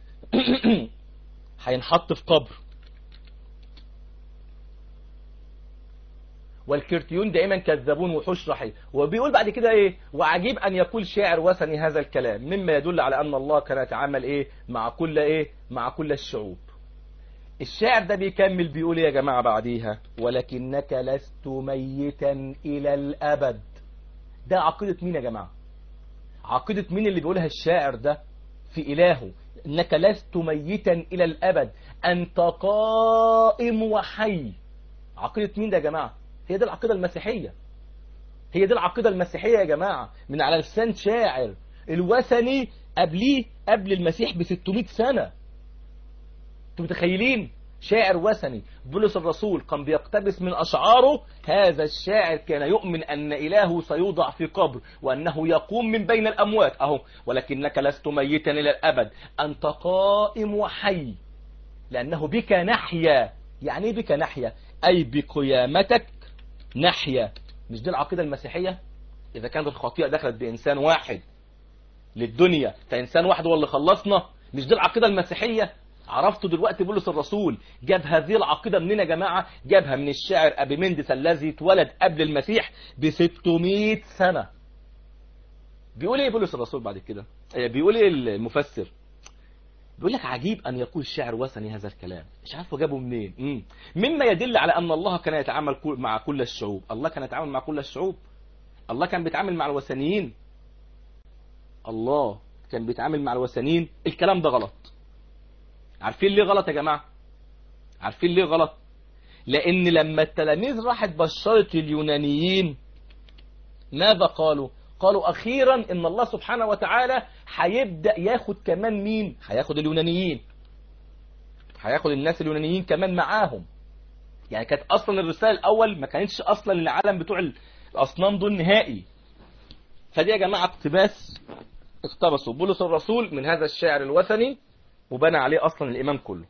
هينحط في قبر والكرتيون دائما كذابون وحوش رحيل وبيقول بعد كده ايه وعجيب ان يقول شاعر وثني هذا الكلام مما يدل على ان الله كان يتعامل ايه مع كل ايه مع كل الشعوب الشاعر ده بيكمل بيقول يا جماعة بعديها ولكنك لست ميتا الى الابد ده عقيدة مين يا جماعة عقيدة مين اللي بيقولها الشاعر ده في إلهه إنك لست ميتا إلى الأبد أنت قائم وحي عقيدة مين ده يا جماعة هي دي العقيدة المسيحية هي دي العقيدة المسيحية يا جماعة من على لسان شاعر الوثني قبليه قبل المسيح ب 600 سنة انتوا متخيلين شاعر وثني بولس الرسول كان بيقتبس من أشعاره هذا الشاعر كان يؤمن أن إلهه سيوضع في قبر وأنه يقوم من بين الأموات أهو ولكنك لست ميتا إلى الأبد أنت قائم وحي لأنه بك نحيا يعني ايه بك نحيا أي بقيامتك نحيا مش دي العقيدة المسيحية إذا كانت الخطيئة دخلت بإنسان واحد للدنيا فإنسان واحد هو اللي خلصنا مش دي العقيدة المسيحية عرفتوا دلوقتي بولس الرسول جاب هذه العقيدة منين يا جماعة جابها من الشاعر أبي مندس الذي اتولد قبل المسيح ب 600 سنة بيقول ايه بولس الرسول بعد كده بيقول ايه المفسر بيقول لك عجيب أن يقول الشاعر وثني هذا الكلام مش عارف جابه منين مم. مما يدل على أن الله كان يتعامل مع كل الشعوب الله كان يتعامل مع كل الشعوب الله كان بيتعامل مع الوثنيين الله كان بيتعامل مع الوثنيين الكلام ده غلط عارفين ليه غلط يا جماعة عارفين ليه غلط لان لما التلاميذ راحت بشرت اليونانيين ماذا قالوا قالوا اخيرا ان الله سبحانه وتعالى هيبدأ ياخد كمان مين هياخد اليونانيين هياخد الناس اليونانيين كمان معاهم يعني كانت اصلا الرسالة الاول ما كانتش اصلا للعالم بتوع الاصنام دول نهائي فدي يا جماعة اقتباس اقتبسوا بولس الرسول من هذا الشاعر الوثني وبنى عليه اصلا الايمان كله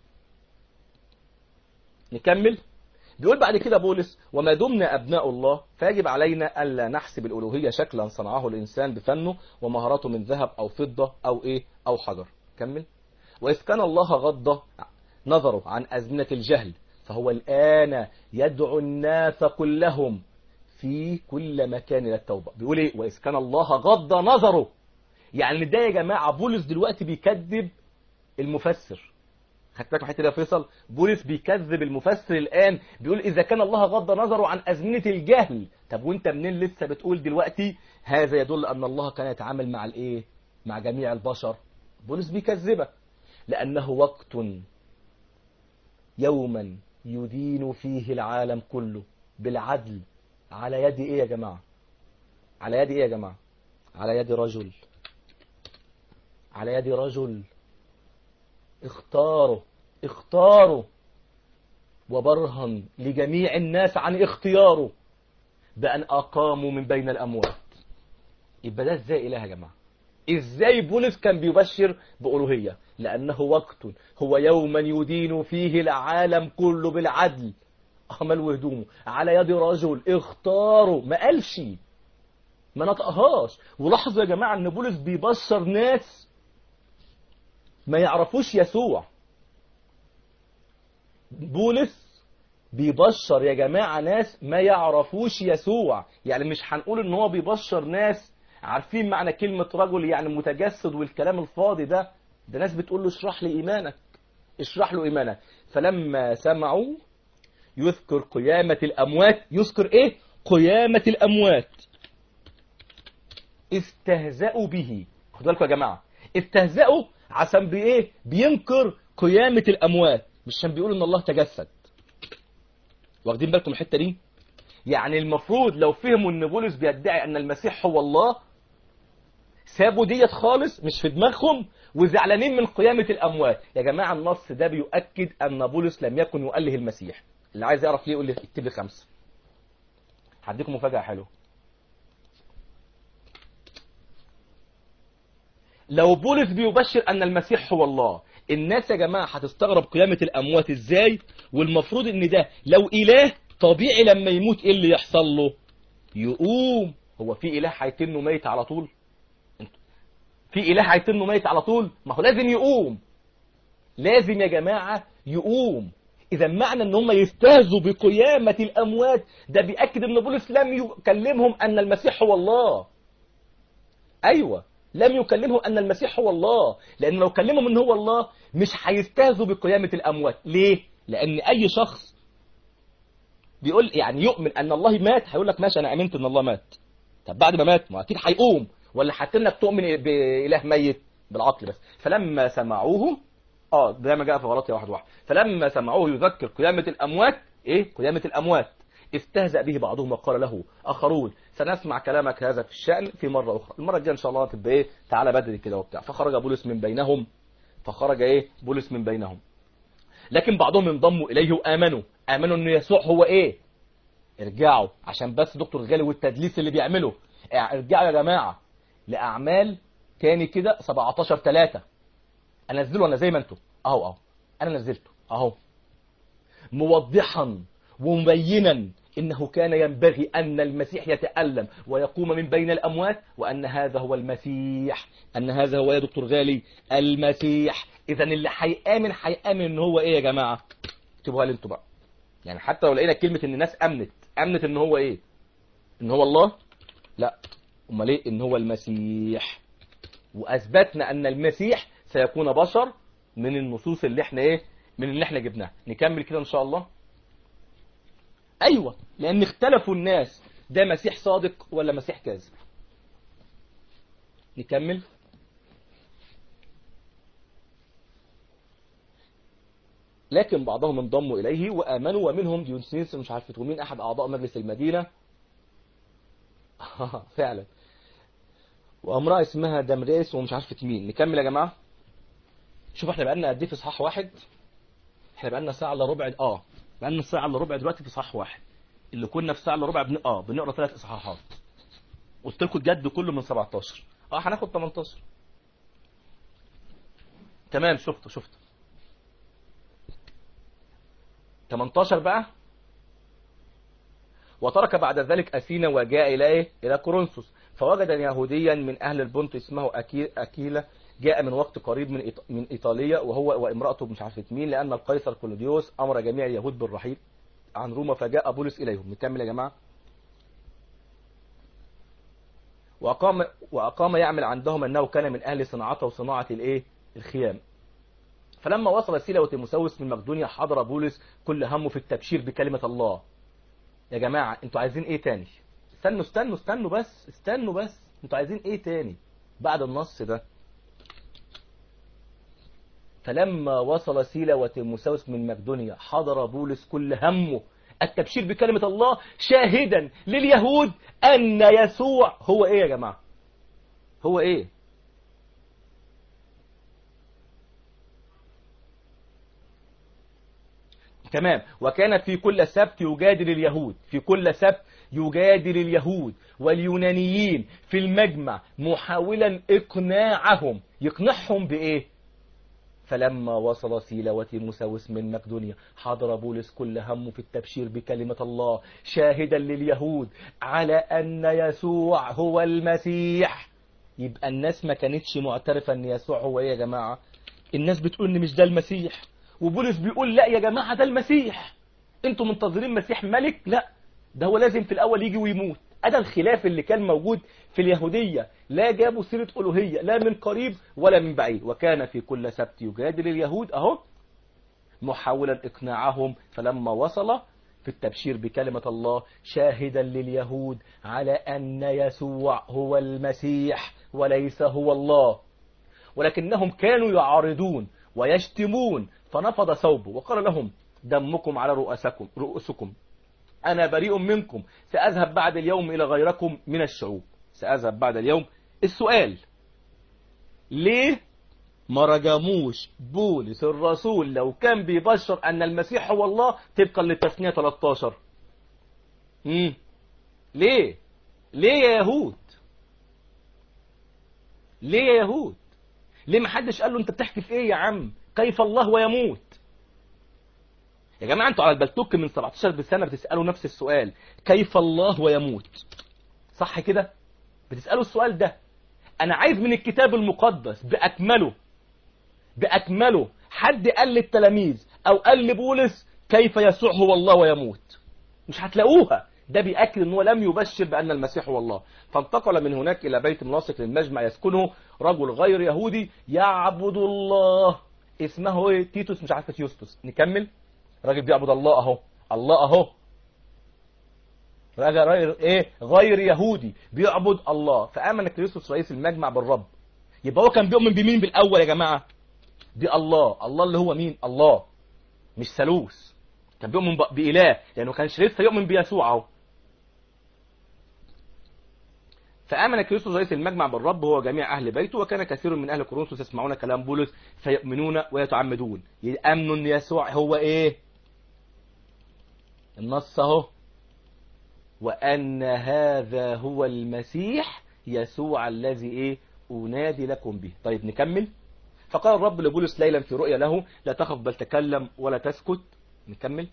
نكمل بيقول بعد كده بولس وما دمنا ابناء الله فيجب علينا الا نحسب الالوهيه شكلا صنعه الانسان بفنه ومهاراته من ذهب او فضه او ايه او حجر كمل واذ كان الله غض نظره عن ازمنه الجهل فهو الان يدعو الناس كلهم في كل مكان الى التوبه بيقول ايه واذ كان الله غض نظره يعني ده يا جماعه بولس دلوقتي بيكذب المفسر خدت بالك حته يا فيصل بولس بيكذب المفسر الان بيقول اذا كان الله غض نظره عن ازمنه الجهل طب وانت منين لسه بتقول دلوقتي هذا يدل ان الله كان يتعامل مع الايه مع جميع البشر بولس بيكذبك لانه وقت يوما يدين فيه العالم كله بالعدل على يد ايه يا جماعه على يد ايه يا جماعه على يد رجل على يد رجل اختاره اختاره وبرهن لجميع الناس عن اختياره بأن أقاموا من بين الأموات يبقى ده ازاي إله يا جماعة ازاي بولس كان بيبشر بألوهية لأنه وقت هو يوما يدين فيه العالم كله بالعدل أمل وهدومه على يد رجل اختاره ما قالش ما نطقهاش ولاحظوا يا جماعة ان بولس بيبشر ناس ما يعرفوش يسوع بولس بيبشر يا جماعة ناس ما يعرفوش يسوع يعني مش هنقول ان هو بيبشر ناس عارفين معنى كلمة رجل يعني متجسد والكلام الفاضي ده ده ناس بتقول له اشرح لي ايمانك اشرح له ايمانك فلما سمعوا يذكر قيامة الاموات يذكر ايه قيامة الاموات استهزأوا به خدوا بالكم يا جماعة استهزأوا عشان بايه بينكر قيامة الاموات مش عشان بيقول ان الله تجسد واخدين بالكم الحتة دي يعني المفروض لو فهموا ان بولس بيدعي ان المسيح هو الله سابوا ديت خالص مش في دماغهم وزعلانين من قيامة الأموات يا جماعة النص ده بيؤكد أن بولس لم يكن يؤله المسيح اللي عايز يعرف ليه يقول لي اكتب لي خمسة هديكم مفاجأة حلوة لو بولس بيبشر أن المسيح هو الله الناس يا جماعة هتستغرب قيامة الأموات إزاي والمفروض إن ده لو إله طبيعي لما يموت إيه اللي يحصل له يقوم هو في إله هيتنه ميت على طول في إله هيتنه ميت على طول ما هو لازم يقوم لازم يا جماعة يقوم إذا معنى أن هم يستهزوا بقيامة الأموات ده بيأكد أن بولس لم يكلمهم أن المسيح هو الله أيوة لم يكلمهم أن المسيح هو الله لأن لو كلمهم أن هو الله مش هيستهزوا بقيامة الأموات ليه؟ لأن أي شخص بيقول يعني يؤمن أن الله مات هيقول لك ماشي أنا أمنت أن الله مات طب بعد ما مات ما أكيد هيقوم ولا حتى انك تؤمن بإله ميت بالعقل بس فلما سمعوه اه ده ما جاء في غلطية واحد واحد فلما سمعوه يذكر قيامة الأموات ايه قيامة الأموات استهزأ به بعضهم وقال له آخرون سنسمع كلامك هذا في الشأن في مرة أخرى المرة الجاية إن شاء الله تبقى إيه تعالى بدري كده وبتاع فخرج بولس من بينهم فخرج إيه بولس من بينهم لكن بعضهم انضموا إليه وآمنوا آمنوا إن يسوع هو إيه ارجعوا عشان بس دكتور غالي والتدليس اللي بيعمله ارجعوا يا جماعة لأعمال تاني كده 17 3 انزله انا زي ما انتم اهو اهو انا نزلته اهو موضحا ومبينا انه كان ينبغي ان المسيح يتألم ويقوم من بين الاموات وان هذا هو المسيح ان هذا هو يا دكتور غالي المسيح اذا اللي هيامن هيامن ان هو ايه يا جماعه اكتبوها لي انتوا بقى يعني حتى لو لقينا كلمه ان الناس امنت امنت ان هو ايه ان هو الله لا امال ايه ان هو المسيح واثبتنا ان المسيح سيكون بشر من النصوص اللي احنا ايه من اللي احنا جبناها نكمل كده ان شاء الله ايوه لان اختلفوا الناس ده مسيح صادق ولا مسيح كاذب نكمل لكن بعضهم انضموا اليه وامنوا ومنهم ديونسيس مش عارف مين احد اعضاء مجلس المدينه فعلا وامرأة اسمها دمريس ومش عارفة مين نكمل يا جماعة شوف احنا بقالنا قد ايه في صحاح واحد احنا بقالنا ساعة الا ربع اه بقالنا ساعة الا ربع دلوقتي في صحاح واحد اللي كنا في ساعة الا ربع بن... اه بنقرا ثلاث اصحاحات قلت لكم الجد كله من 17 اه هناخد 18 تمام شفته شفته 18 بقى وترك بعد ذلك أثينا وجاء إلى إيه؟ إلى كورنثوس فوجد يهوديا من أهل البنط اسمه أكيلة جاء من وقت قريب من إيط... من إيطاليا وهو وامرأته مش عارفة مين لأن القيصر كلوديوس أمر جميع اليهود بالرحيل عن روما فجاء بولس إليهم نكمل يا جماعة وأقام وأقام يعمل عندهم أنه كان من أهل صناعته وصناعة الإيه الخيام فلما وصل سيلا وتيموساوس من مقدونيا حضر بولس كل همه في التبشير بكلمة الله يا جماعة انتوا عايزين ايه تاني استنوا استنوا استنوا بس استنوا بس انتوا عايزين ايه تاني بعد النص ده فلما وصل سيلا وتيموساوس من مقدونيا حضر بولس كل همه التبشير بكلمة الله شاهدا لليهود أن يسوع هو إيه يا جماعة هو إيه تمام وكان في كل سبت يجادل اليهود في كل سبت يجادل اليهود واليونانيين في المجمع محاولا إقناعهم يقنعهم بإيه فلما وصل سيلا وتيموساوس من مقدونيا حضر بولس كل همه في التبشير بكلمة الله شاهدا لليهود على أن يسوع هو المسيح يبقى الناس ما كانتش معترفة أن يسوع هو إيه يا جماعة الناس بتقول إن مش ده المسيح وبولس بيقول لا يا جماعة ده المسيح انتوا منتظرين مسيح ملك لا ده هو لازم في الأول يجي ويموت أدا الخلاف اللي كان موجود في اليهودية لا جابوا سيرة ألوهية لا من قريب ولا من بعيد وكان في كل سبت يجادل اليهود أهو محاولا إقناعهم فلما وصل في التبشير بكلمة الله شاهدا لليهود على أن يسوع هو المسيح وليس هو الله ولكنهم كانوا يعارضون ويشتمون فنفض ثوبه وقال لهم دمكم على رؤسكم رؤوسكم أنا بريء منكم سأذهب بعد اليوم إلى غيركم من الشعوب سأذهب بعد اليوم السؤال ليه ما رجموش بولس الرسول لو كان بيبشر أن المسيح هو الله طبقا للتثنية 13 مم. ليه ليه يا يهود ليه يا يهود ليه ما حدش قال له انت بتحكي في ايه يا عم كيف الله ويموت يا جماعة انتوا على البلتوك من 17 سنة بتسألوا نفس السؤال كيف الله ويموت صح كده بتسألوا السؤال ده انا عايز من الكتاب المقدس بأكمله بأكمله حد قال للتلاميذ او قال لبولس كيف يسوع هو الله ويموت مش هتلاقوها ده بيأكد ان هو لم يبشر بأن المسيح هو الله فانتقل من هناك إلى بيت ملاصق للمجمع يسكنه رجل غير يهودي يعبد الله اسمه ايه تيتوس مش عارفه يوستوس نكمل راجل بيعبد الله اهو الله اهو راجل غير ايه غير يهودي بيعبد الله فامن كريستوس رئيس المجمع بالرب يبقى هو كان بيؤمن بمين بالاول يا جماعه بالله الله اللي هو مين الله مش ثالوث كان بيؤمن ب- بإله لأنه كانش لسه يؤمن بيسوع اهو فآمن كريستوس رئيس المجمع بالرب هو جميع أهل بيته وكان كثير من أهل كورنثوس يسمعون كلام بولس فيؤمنون ويتعمدون يأمنوا أن يسوع هو إيه النص اهو وأن هذا هو المسيح يسوع الذي إيه أنادي لكم به طيب نكمل فقال الرب لبولس ليلا في رؤيا له لا تخف بل تكلم ولا تسكت نكمل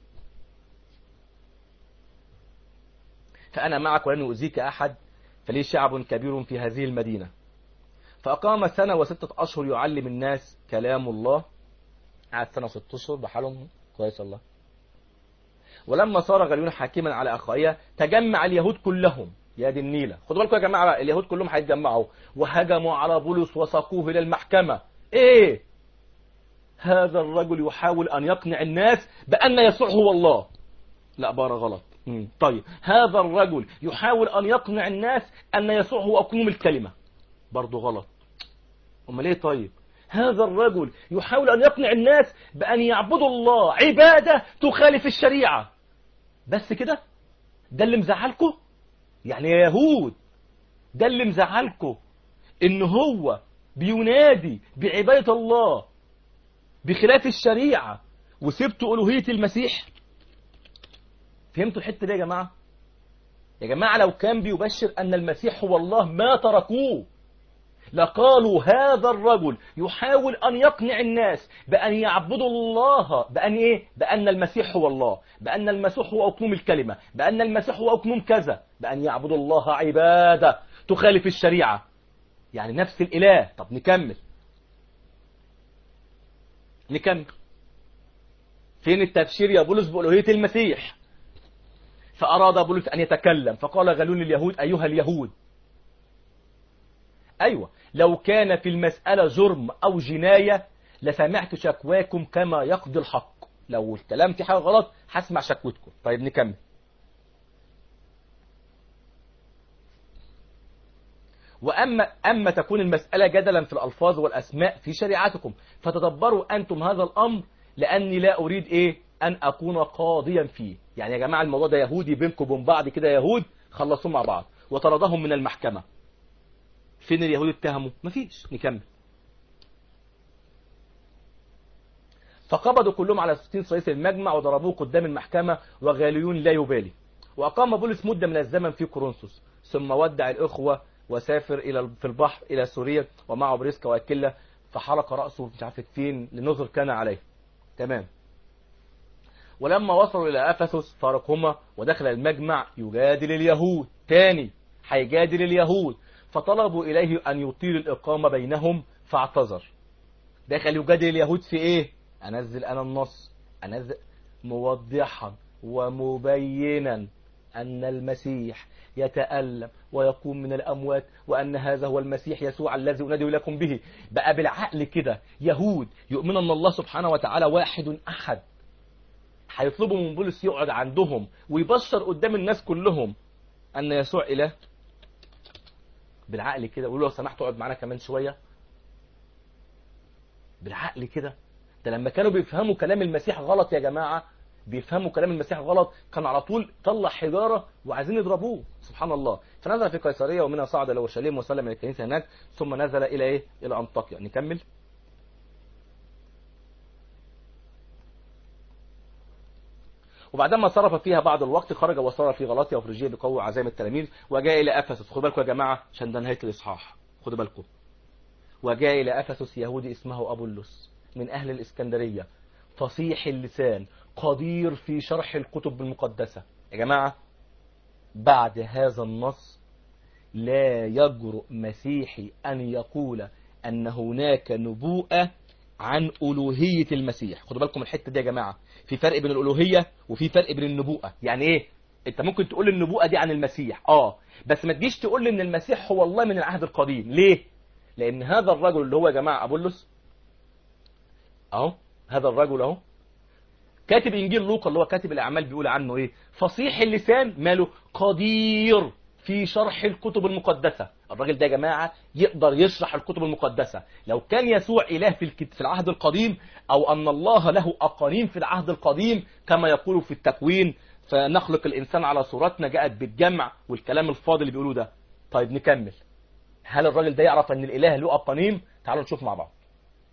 فأنا معك ولن يؤذيك أحد فلي شعب كبير في هذه المدينة فأقام سنة وستة أشهر يعلم الناس كلام الله قعد سنة وستة أشهر بحالهم كويس الله ولما صار غليون حاكما على أخائيا تجمع اليهود كلهم يا دي النيلة خدوا بالكم يا جماعة بقى، اليهود كلهم هيتجمعوا وهجموا على بولس وساقوه إلى المحكمة إيه هذا الرجل يحاول أن يقنع الناس بأن يسوع هو الله لا بارا غلط مم. طيب هذا الرجل يحاول أن يقنع الناس أن يسوع هو أقنوم الكلمة برضو غلط أمال إيه طيب هذا الرجل يحاول أن يقنع الناس بأن يعبدوا الله عبادة تخالف الشريعة بس كده ده اللي مزعلكم يعني يا يهود ده اللي مزعلكم ان هو بينادي بعبادة الله بخلاف الشريعة وسبتوا ألوهية المسيح فهمتوا الحتة دي يا جماعة يا جماعة لو كان بيبشر أن المسيح هو الله ما تركوه لقالوا هذا الرجل يحاول أن يقنع الناس بأن يعبدوا الله بأن إيه؟ بأن المسيح هو الله بأن المسيح هو أقنوم الكلمة بأن المسيح هو أقنوم كذا بأن يعبدوا الله عبادة تخالف الشريعة يعني نفس الإله طب نكمل نكمل فين التبشير يا بولس بألوهية المسيح فأراد بولس أن يتكلم فقال غلون اليهود أيها اليهود أيوة لو كان في المسألة جرم أو جناية لسمعت شكواكم كما يقضي الحق لو الكلام في حاجة غلط هسمع شكوتكم طيب نكمل وأما أما تكون المسألة جدلا في الألفاظ والأسماء في شريعتكم فتدبروا أنتم هذا الأمر لأني لا أريد إيه أن أكون قاضيا فيه يعني يا جماعة الموضوع ده يهودي بينكم وبين بعض كده يهود خلصوا مع بعض وطردهم من المحكمة فين اليهود اتهموا مفيش نكمل فقبضوا كلهم على ستين رئيس المجمع وضربوه قدام المحكمة وغاليون لا يبالي وأقام بولس مدة من الزمن في كورنثوس ثم ودع الإخوة وسافر إلى في البحر إلى سوريا ومعه بريسكا وأكلة فحرق رأسه مش عارف فين لنظر كان عليه تمام ولما وصلوا إلى أفسس فارقهما ودخل المجمع يجادل اليهود تاني هيجادل اليهود فطلبوا إليه أن يطيل الإقامة بينهم فاعتذر دخل يجادل اليهود في إيه أنزل أنا النص أنزل موضحا ومبينا أن المسيح يتألم ويقوم من الأموات وأن هذا هو المسيح يسوع الذي أنادي لكم به بقى بالعقل كده يهود يؤمن أن الله سبحانه وتعالى واحد أحد هيطلبوا من بولس يقعد عندهم ويبشر قدام الناس كلهم أن يسوع إله بالعقل كده يقولوا لو سمحت اقعد معانا كمان شوية بالعقل كده ده لما كانوا بيفهموا كلام المسيح غلط يا جماعة بيفهموا كلام المسيح غلط كان على طول طلع حجارة وعايزين يضربوه سبحان الله فنزل في قيصرية ومنها صعد إلى اورشليم وسلم إلى الكنيسة هناك ثم نزل إلى إيه إلى أنطاكيا نكمل وبعدما صرف فيها بعض الوقت خرج وصار في غلاطيا وفريجيا بقوة عزائم التلاميذ وجاء إلى أفسس خدوا بالكم يا جماعة عشان ده نهاية الإصحاح خدوا بالكم وجاء إلى أفسس يهودي اسمه أبولس من أهل الإسكندرية فصيح اللسان قدير في شرح الكتب المقدسة يا جماعة بعد هذا النص لا يجرؤ مسيحي أن يقول أن هناك نبوءة عن ألوهية المسيح خدوا بالكم الحتة دي يا جماعة في فرق بين الألوهية وفي فرق بين النبوءة يعني إيه انت ممكن تقول النبوءة دي عن المسيح اه بس ما تجيش تقول ان المسيح هو الله من العهد القديم ليه لان هذا الرجل اللي هو يا جماعة ابولس اهو هذا الرجل اهو كاتب انجيل لوقا اللي هو كاتب الاعمال بيقول عنه ايه فصيح اللسان ماله قدير في شرح الكتب المقدسة الراجل ده يا جماعة يقدر يشرح الكتب المقدسة لو كان يسوع إله في الكت- في العهد القديم أو أن الله له أقانيم في العهد القديم كما يقول في التكوين فنخلق الإنسان على صورتنا جاءت بالجمع والكلام الفاضي اللي بيقولوه ده طيب نكمل هل الراجل ده يعرف أن الإله له أقانيم تعالوا نشوف مع بعض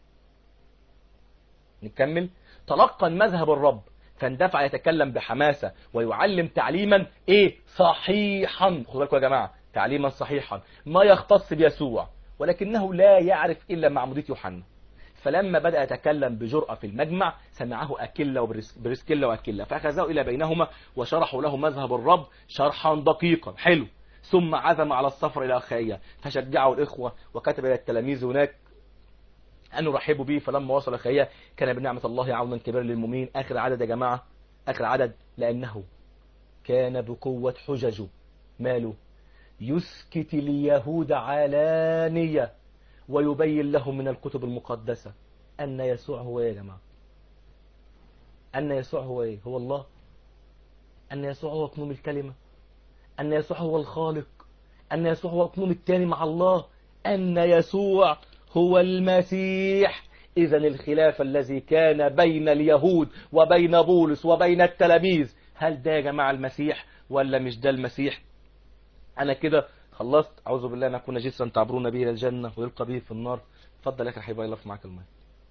نكمل تلقى مذهب الرب فاندفع يتكلم بحماسة ويعلم تعليما ايه صحيحا خدوا بالكم يا جماعة تعليما صحيحا ما يختص بيسوع ولكنه لا يعرف إلا معمودية يوحنا فلما بدأ يتكلم بجرأة في المجمع سمعه أكيلا وبرسكيلا وأكيلا فأخذه إلى بينهما وشرحوا له مذهب الرب شرحا دقيقا حلو ثم عزم على السفر إلى أخائية فشجعه الإخوة وكتب إلى التلاميذ هناك أن يرحبوا به فلما وصل أخائية كان بنعمة الله عونا كبيرا للمؤمنين آخر عدد يا جماعة آخر عدد لأنه كان بقوة حججه ماله يسكت اليهود علانية ويبين لهم من الكتب المقدسة أن يسوع هو إيه يا جماعة أن يسوع هو إيه هو الله أن يسوع هو أقنوم الكلمة أن يسوع هو الخالق أن يسوع هو أقنوم التاني مع الله أن يسوع هو المسيح إذا الخلاف الذي كان بين اليهود وبين بولس وبين التلاميذ هل ده يا جماعة المسيح ولا مش ده المسيح أنا كده خلصت أعوذ بالله أن أكون جسرا تعبرون به إلى الجنة ويلقى به في النار اتفضل يا أخي حبيبي الله معاك الماء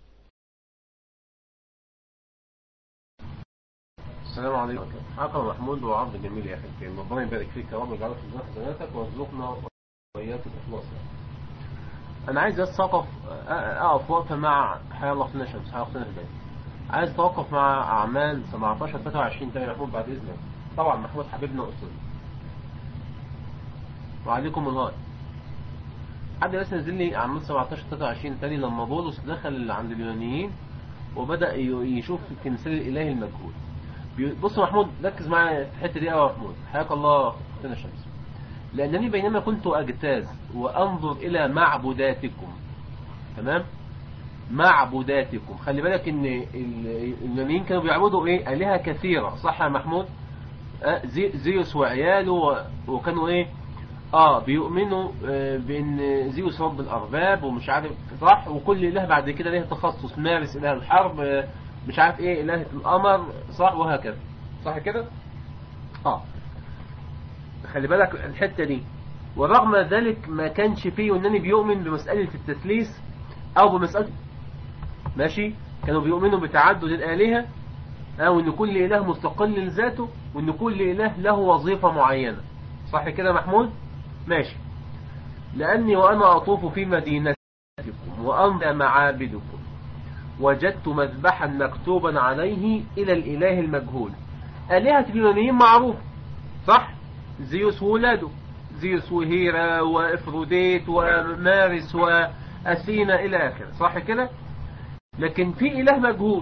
السلام عليكم معكم محمود وعرض جميل يا اخي الكريم ربنا يبارك فيك يا رب ويجعلك في ميزان حسناتك ويرزقنا واياك الاخلاص انا عايز بس اقف اقف وقفه مع حياه الله في شمس حياه الله في عايز اتوقف مع اعمال 17 23 تاني محمود بعد اذنك طبعا محمود حبيبنا واستاذ وعليكم الله حد بس نزل لي اعمال 17 23 تاني لما بولس دخل عند اليونانيين وبدا يشوف التمثال الالهي المجهول بص محمود ركز معايا في الحته دي قوي يا محمود حياك الله اختنا شمس لانني بينما كنت اجتاز وانظر الى معبوداتكم تمام معبوداتكم خلي بالك ان اليونانيين كانوا بيعبدوا ايه الهه كثيره صح يا محمود آه زي زيوس وعياله وكانوا ايه اه بيؤمنوا آه بان زيوس رب الارباب ومش عارف صح وكل اله بعد كده ليه تخصص مارس اله الحرب آه مش عارف ايه الهة القمر صح وهكذا صح كده اه خلي بالك الحتة دي ورغم ذلك ما كانش فيه انني بيؤمن بمسألة التثليث او بمسألة ماشي كانوا بيؤمنوا بتعدد الآلهة او ان كل اله مستقل لذاته وان كل اله له وظيفة معينة صح كده محمود ماشي لاني وانا اطوف في مدينتكم وأنت معابدكم وجدت مذبحا مكتوبا عليه إلى الإله المجهول آلهة اليونانيين معروف صح زيوس وولاده زيوس وهيرا وإفروديت ومارس وأثينا إلى آخره صح كده لكن في إله مجهول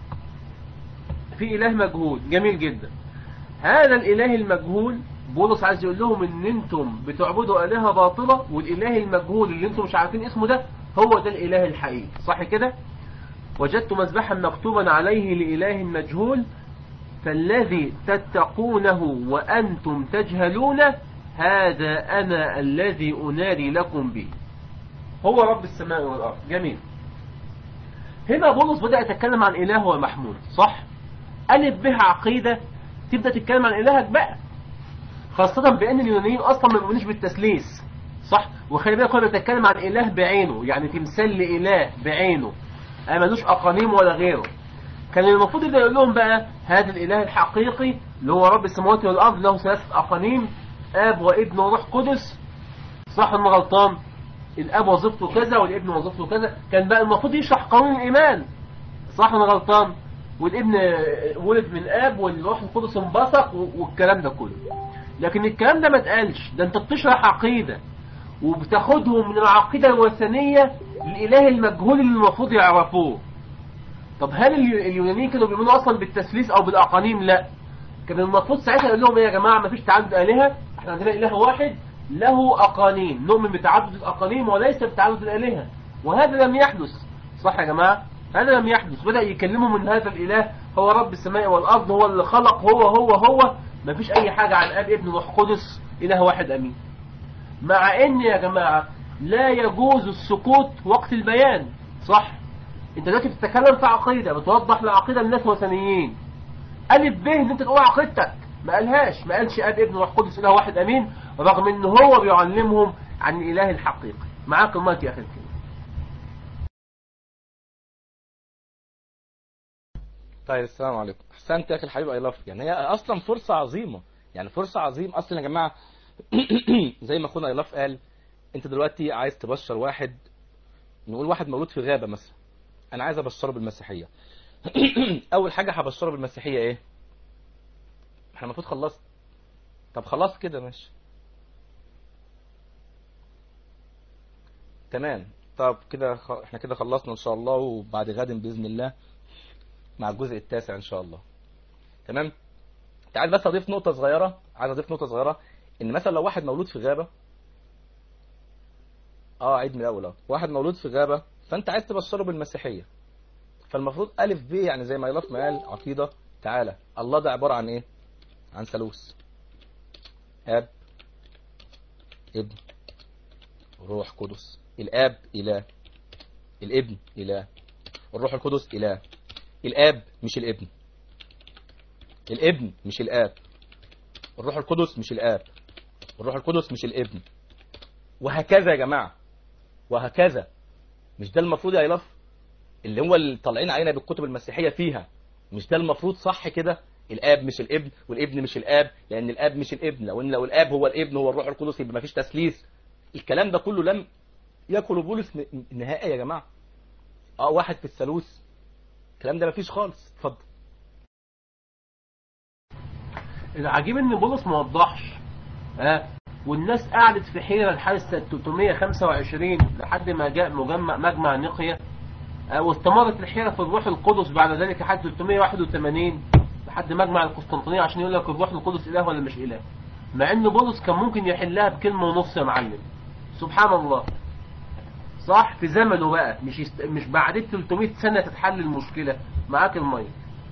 في إله مجهول جميل جدا هذا الإله المجهول بولس عايز يقول لهم ان انتم بتعبدوا آلهة باطلة والإله المجهول اللي انتم مش عارفين اسمه ده هو ده الإله الحقيقي صح كده وجدت مذبحا مكتوبا عليه لإله مجهول فالذي تتقونه وأنتم تجهلون هذا أنا الذي أنادي لكم به هو رب السماء والأرض جميل هنا بولس بدأ يتكلم عن إله ومحمود صح ألف به عقيدة تبدأ تتكلم عن إلهك بقى خاصة بأن اليونانيين أصلا ما بيؤمنوش بالتثليث صح وخلي بالك هو بيتكلم عن إله بعينه يعني تمثال لإله بعينه ما ملوش أقانيم ولا غيره كان المفروض يبدأ يقول لهم بقى هذا الإله الحقيقي اللي هو رب السماوات والأرض له ثلاثة أقانيم آب وابن وروح قدس صح ولا غلطان الاب وظيفته كذا والابن وظيفته كذا كان بقى المفروض يشرح قانون الايمان صح ولا غلطان والابن ولد من اب والروح القدس انبثق والكلام ده كله لكن الكلام ده ما اتقالش ده انت بتشرح عقيده وبتاخدهم من العقيده الوثنيه للاله المجهول اللي المفروض يعرفوه طب هل اليونانيين كانوا بيؤمنوا اصلا بالتثليث او بالاقانيم لا كان المفروض ساعتها يقول لهم ايه يا جماعه ما فيش تعدد الهه احنا عندنا اله واحد له أقانيم نؤمن بتعدد الأقانيم وليس بتعدد الآلهة وهذا لم يحدث صح يا جماعة هذا لم يحدث بدأ يكلموا من هذا الإله هو رب السماء والأرض هو اللي خلق هو هو هو ما فيش أي حاجة عن أب ابن روح قدس إله واحد أمين مع إن يا جماعة لا يجوز السكوت وقت البيان صح انت دلوقتي بتتكلم في عقيدة بتوضح لعقيدة الناس وثنيين ألف به ان انت تقول عقيدتك ما قالهاش ما قالش اب ابن روح قدس اله واحد امين رغم ان هو بيعلمهم عن الاله الحقيقي معاك المايك يا اخي الكريم طيب السلام عليكم احسنت يا اخي الحبيب اي لاف يعني هي اصلا فرصه عظيمه يعني فرصه عظيمه اصلا يا جماعه زي ما اخونا اي لاف قال انت دلوقتي عايز تبشر واحد نقول واحد مولود في غابه مثلا انا عايز ابشره بالمسيحيه اول حاجه هبشره بالمسيحيه ايه احنا المفروض خلصت طب خلاص كده ماشي تمام طب كده خ... احنا كده خلصنا ان شاء الله وبعد غد باذن الله مع الجزء التاسع ان شاء الله تمام تعال بس اضيف نقطه صغيره عايز اضيف نقطه صغيره ان مثلا لو واحد مولود في غابه اه عيد من الاول اه واحد مولود في غابه فانت عايز تبشره بالمسيحيه فالمفروض الف ب يعني زي ما يلاف ما قال عقيده تعالى الله ده عباره عن ايه عن ثالوث اب ابن روح قدس الاب اله الابن اله الروح القدس اله الاب مش الابن الابن مش الاب الروح القدس مش الاب الروح القدس مش الابن وهكذا يا جماعه وهكذا مش ده المفروض يا ايلاف اللي هو اللي طالعين علينا بالكتب المسيحيه فيها مش ده المفروض صح كده الاب مش الابن والابن مش الاب لان الاب مش الابن لو ان لو الاب هو الابن هو الروح القدس يبقى مفيش تثليث الكلام ده كله لم ياكل بولس نهائي يا جماعه اه واحد في الثالوث الكلام ده مفيش خالص اتفضل العجيب ان بولس ما وضحش ها والناس قعدت في حيره لحد سنه 325 لحد ما جاء مجمع مجمع نقيه واستمرت الحيره في الروح القدس بعد ذلك لحد 381 لحد مجمع القسطنطينيه عشان يقول لك الروح القدس اله ولا مش اله مع ان بولس كان ممكن يحلها بكلمه ونص يا معلم سبحان الله صح في زمنه بقى مش يست... مش بعد 300 سنه تتحل المشكله معاك المايك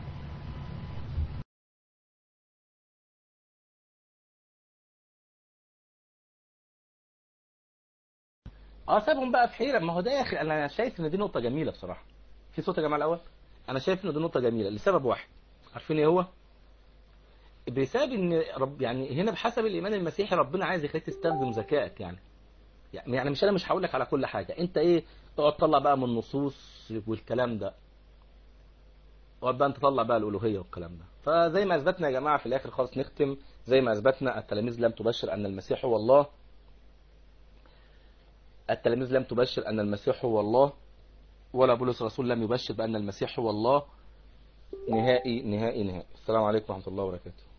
اه سابهم بقى في حيره ما هو ده يا اخي انا شايف ان دي نقطه جميله بصراحه في صوت يا جماعه الاول انا شايف ان دي نقطه جميله لسبب واحد عارفين ايه هو بسبب ان رب يعني هنا بحسب الايمان المسيحي ربنا عايز يخليك تستخدم ذكائك يعني يعني مش انا مش هقول لك على كل حاجه انت ايه تقعد تطلع بقى من النصوص والكلام ده تقعد بقى انت تطلع بقى الالوهيه والكلام ده فزي ما اثبتنا يا جماعه في الاخر خالص نختم زي ما اثبتنا التلاميذ لم تبشر ان المسيح هو الله التلاميذ لم تبشر أن المسيح هو الله ولا بولس الرسول لم يبشر بأن المسيح هو الله نهائي نهائي نهائي السلام عليكم ورحمة الله وبركاته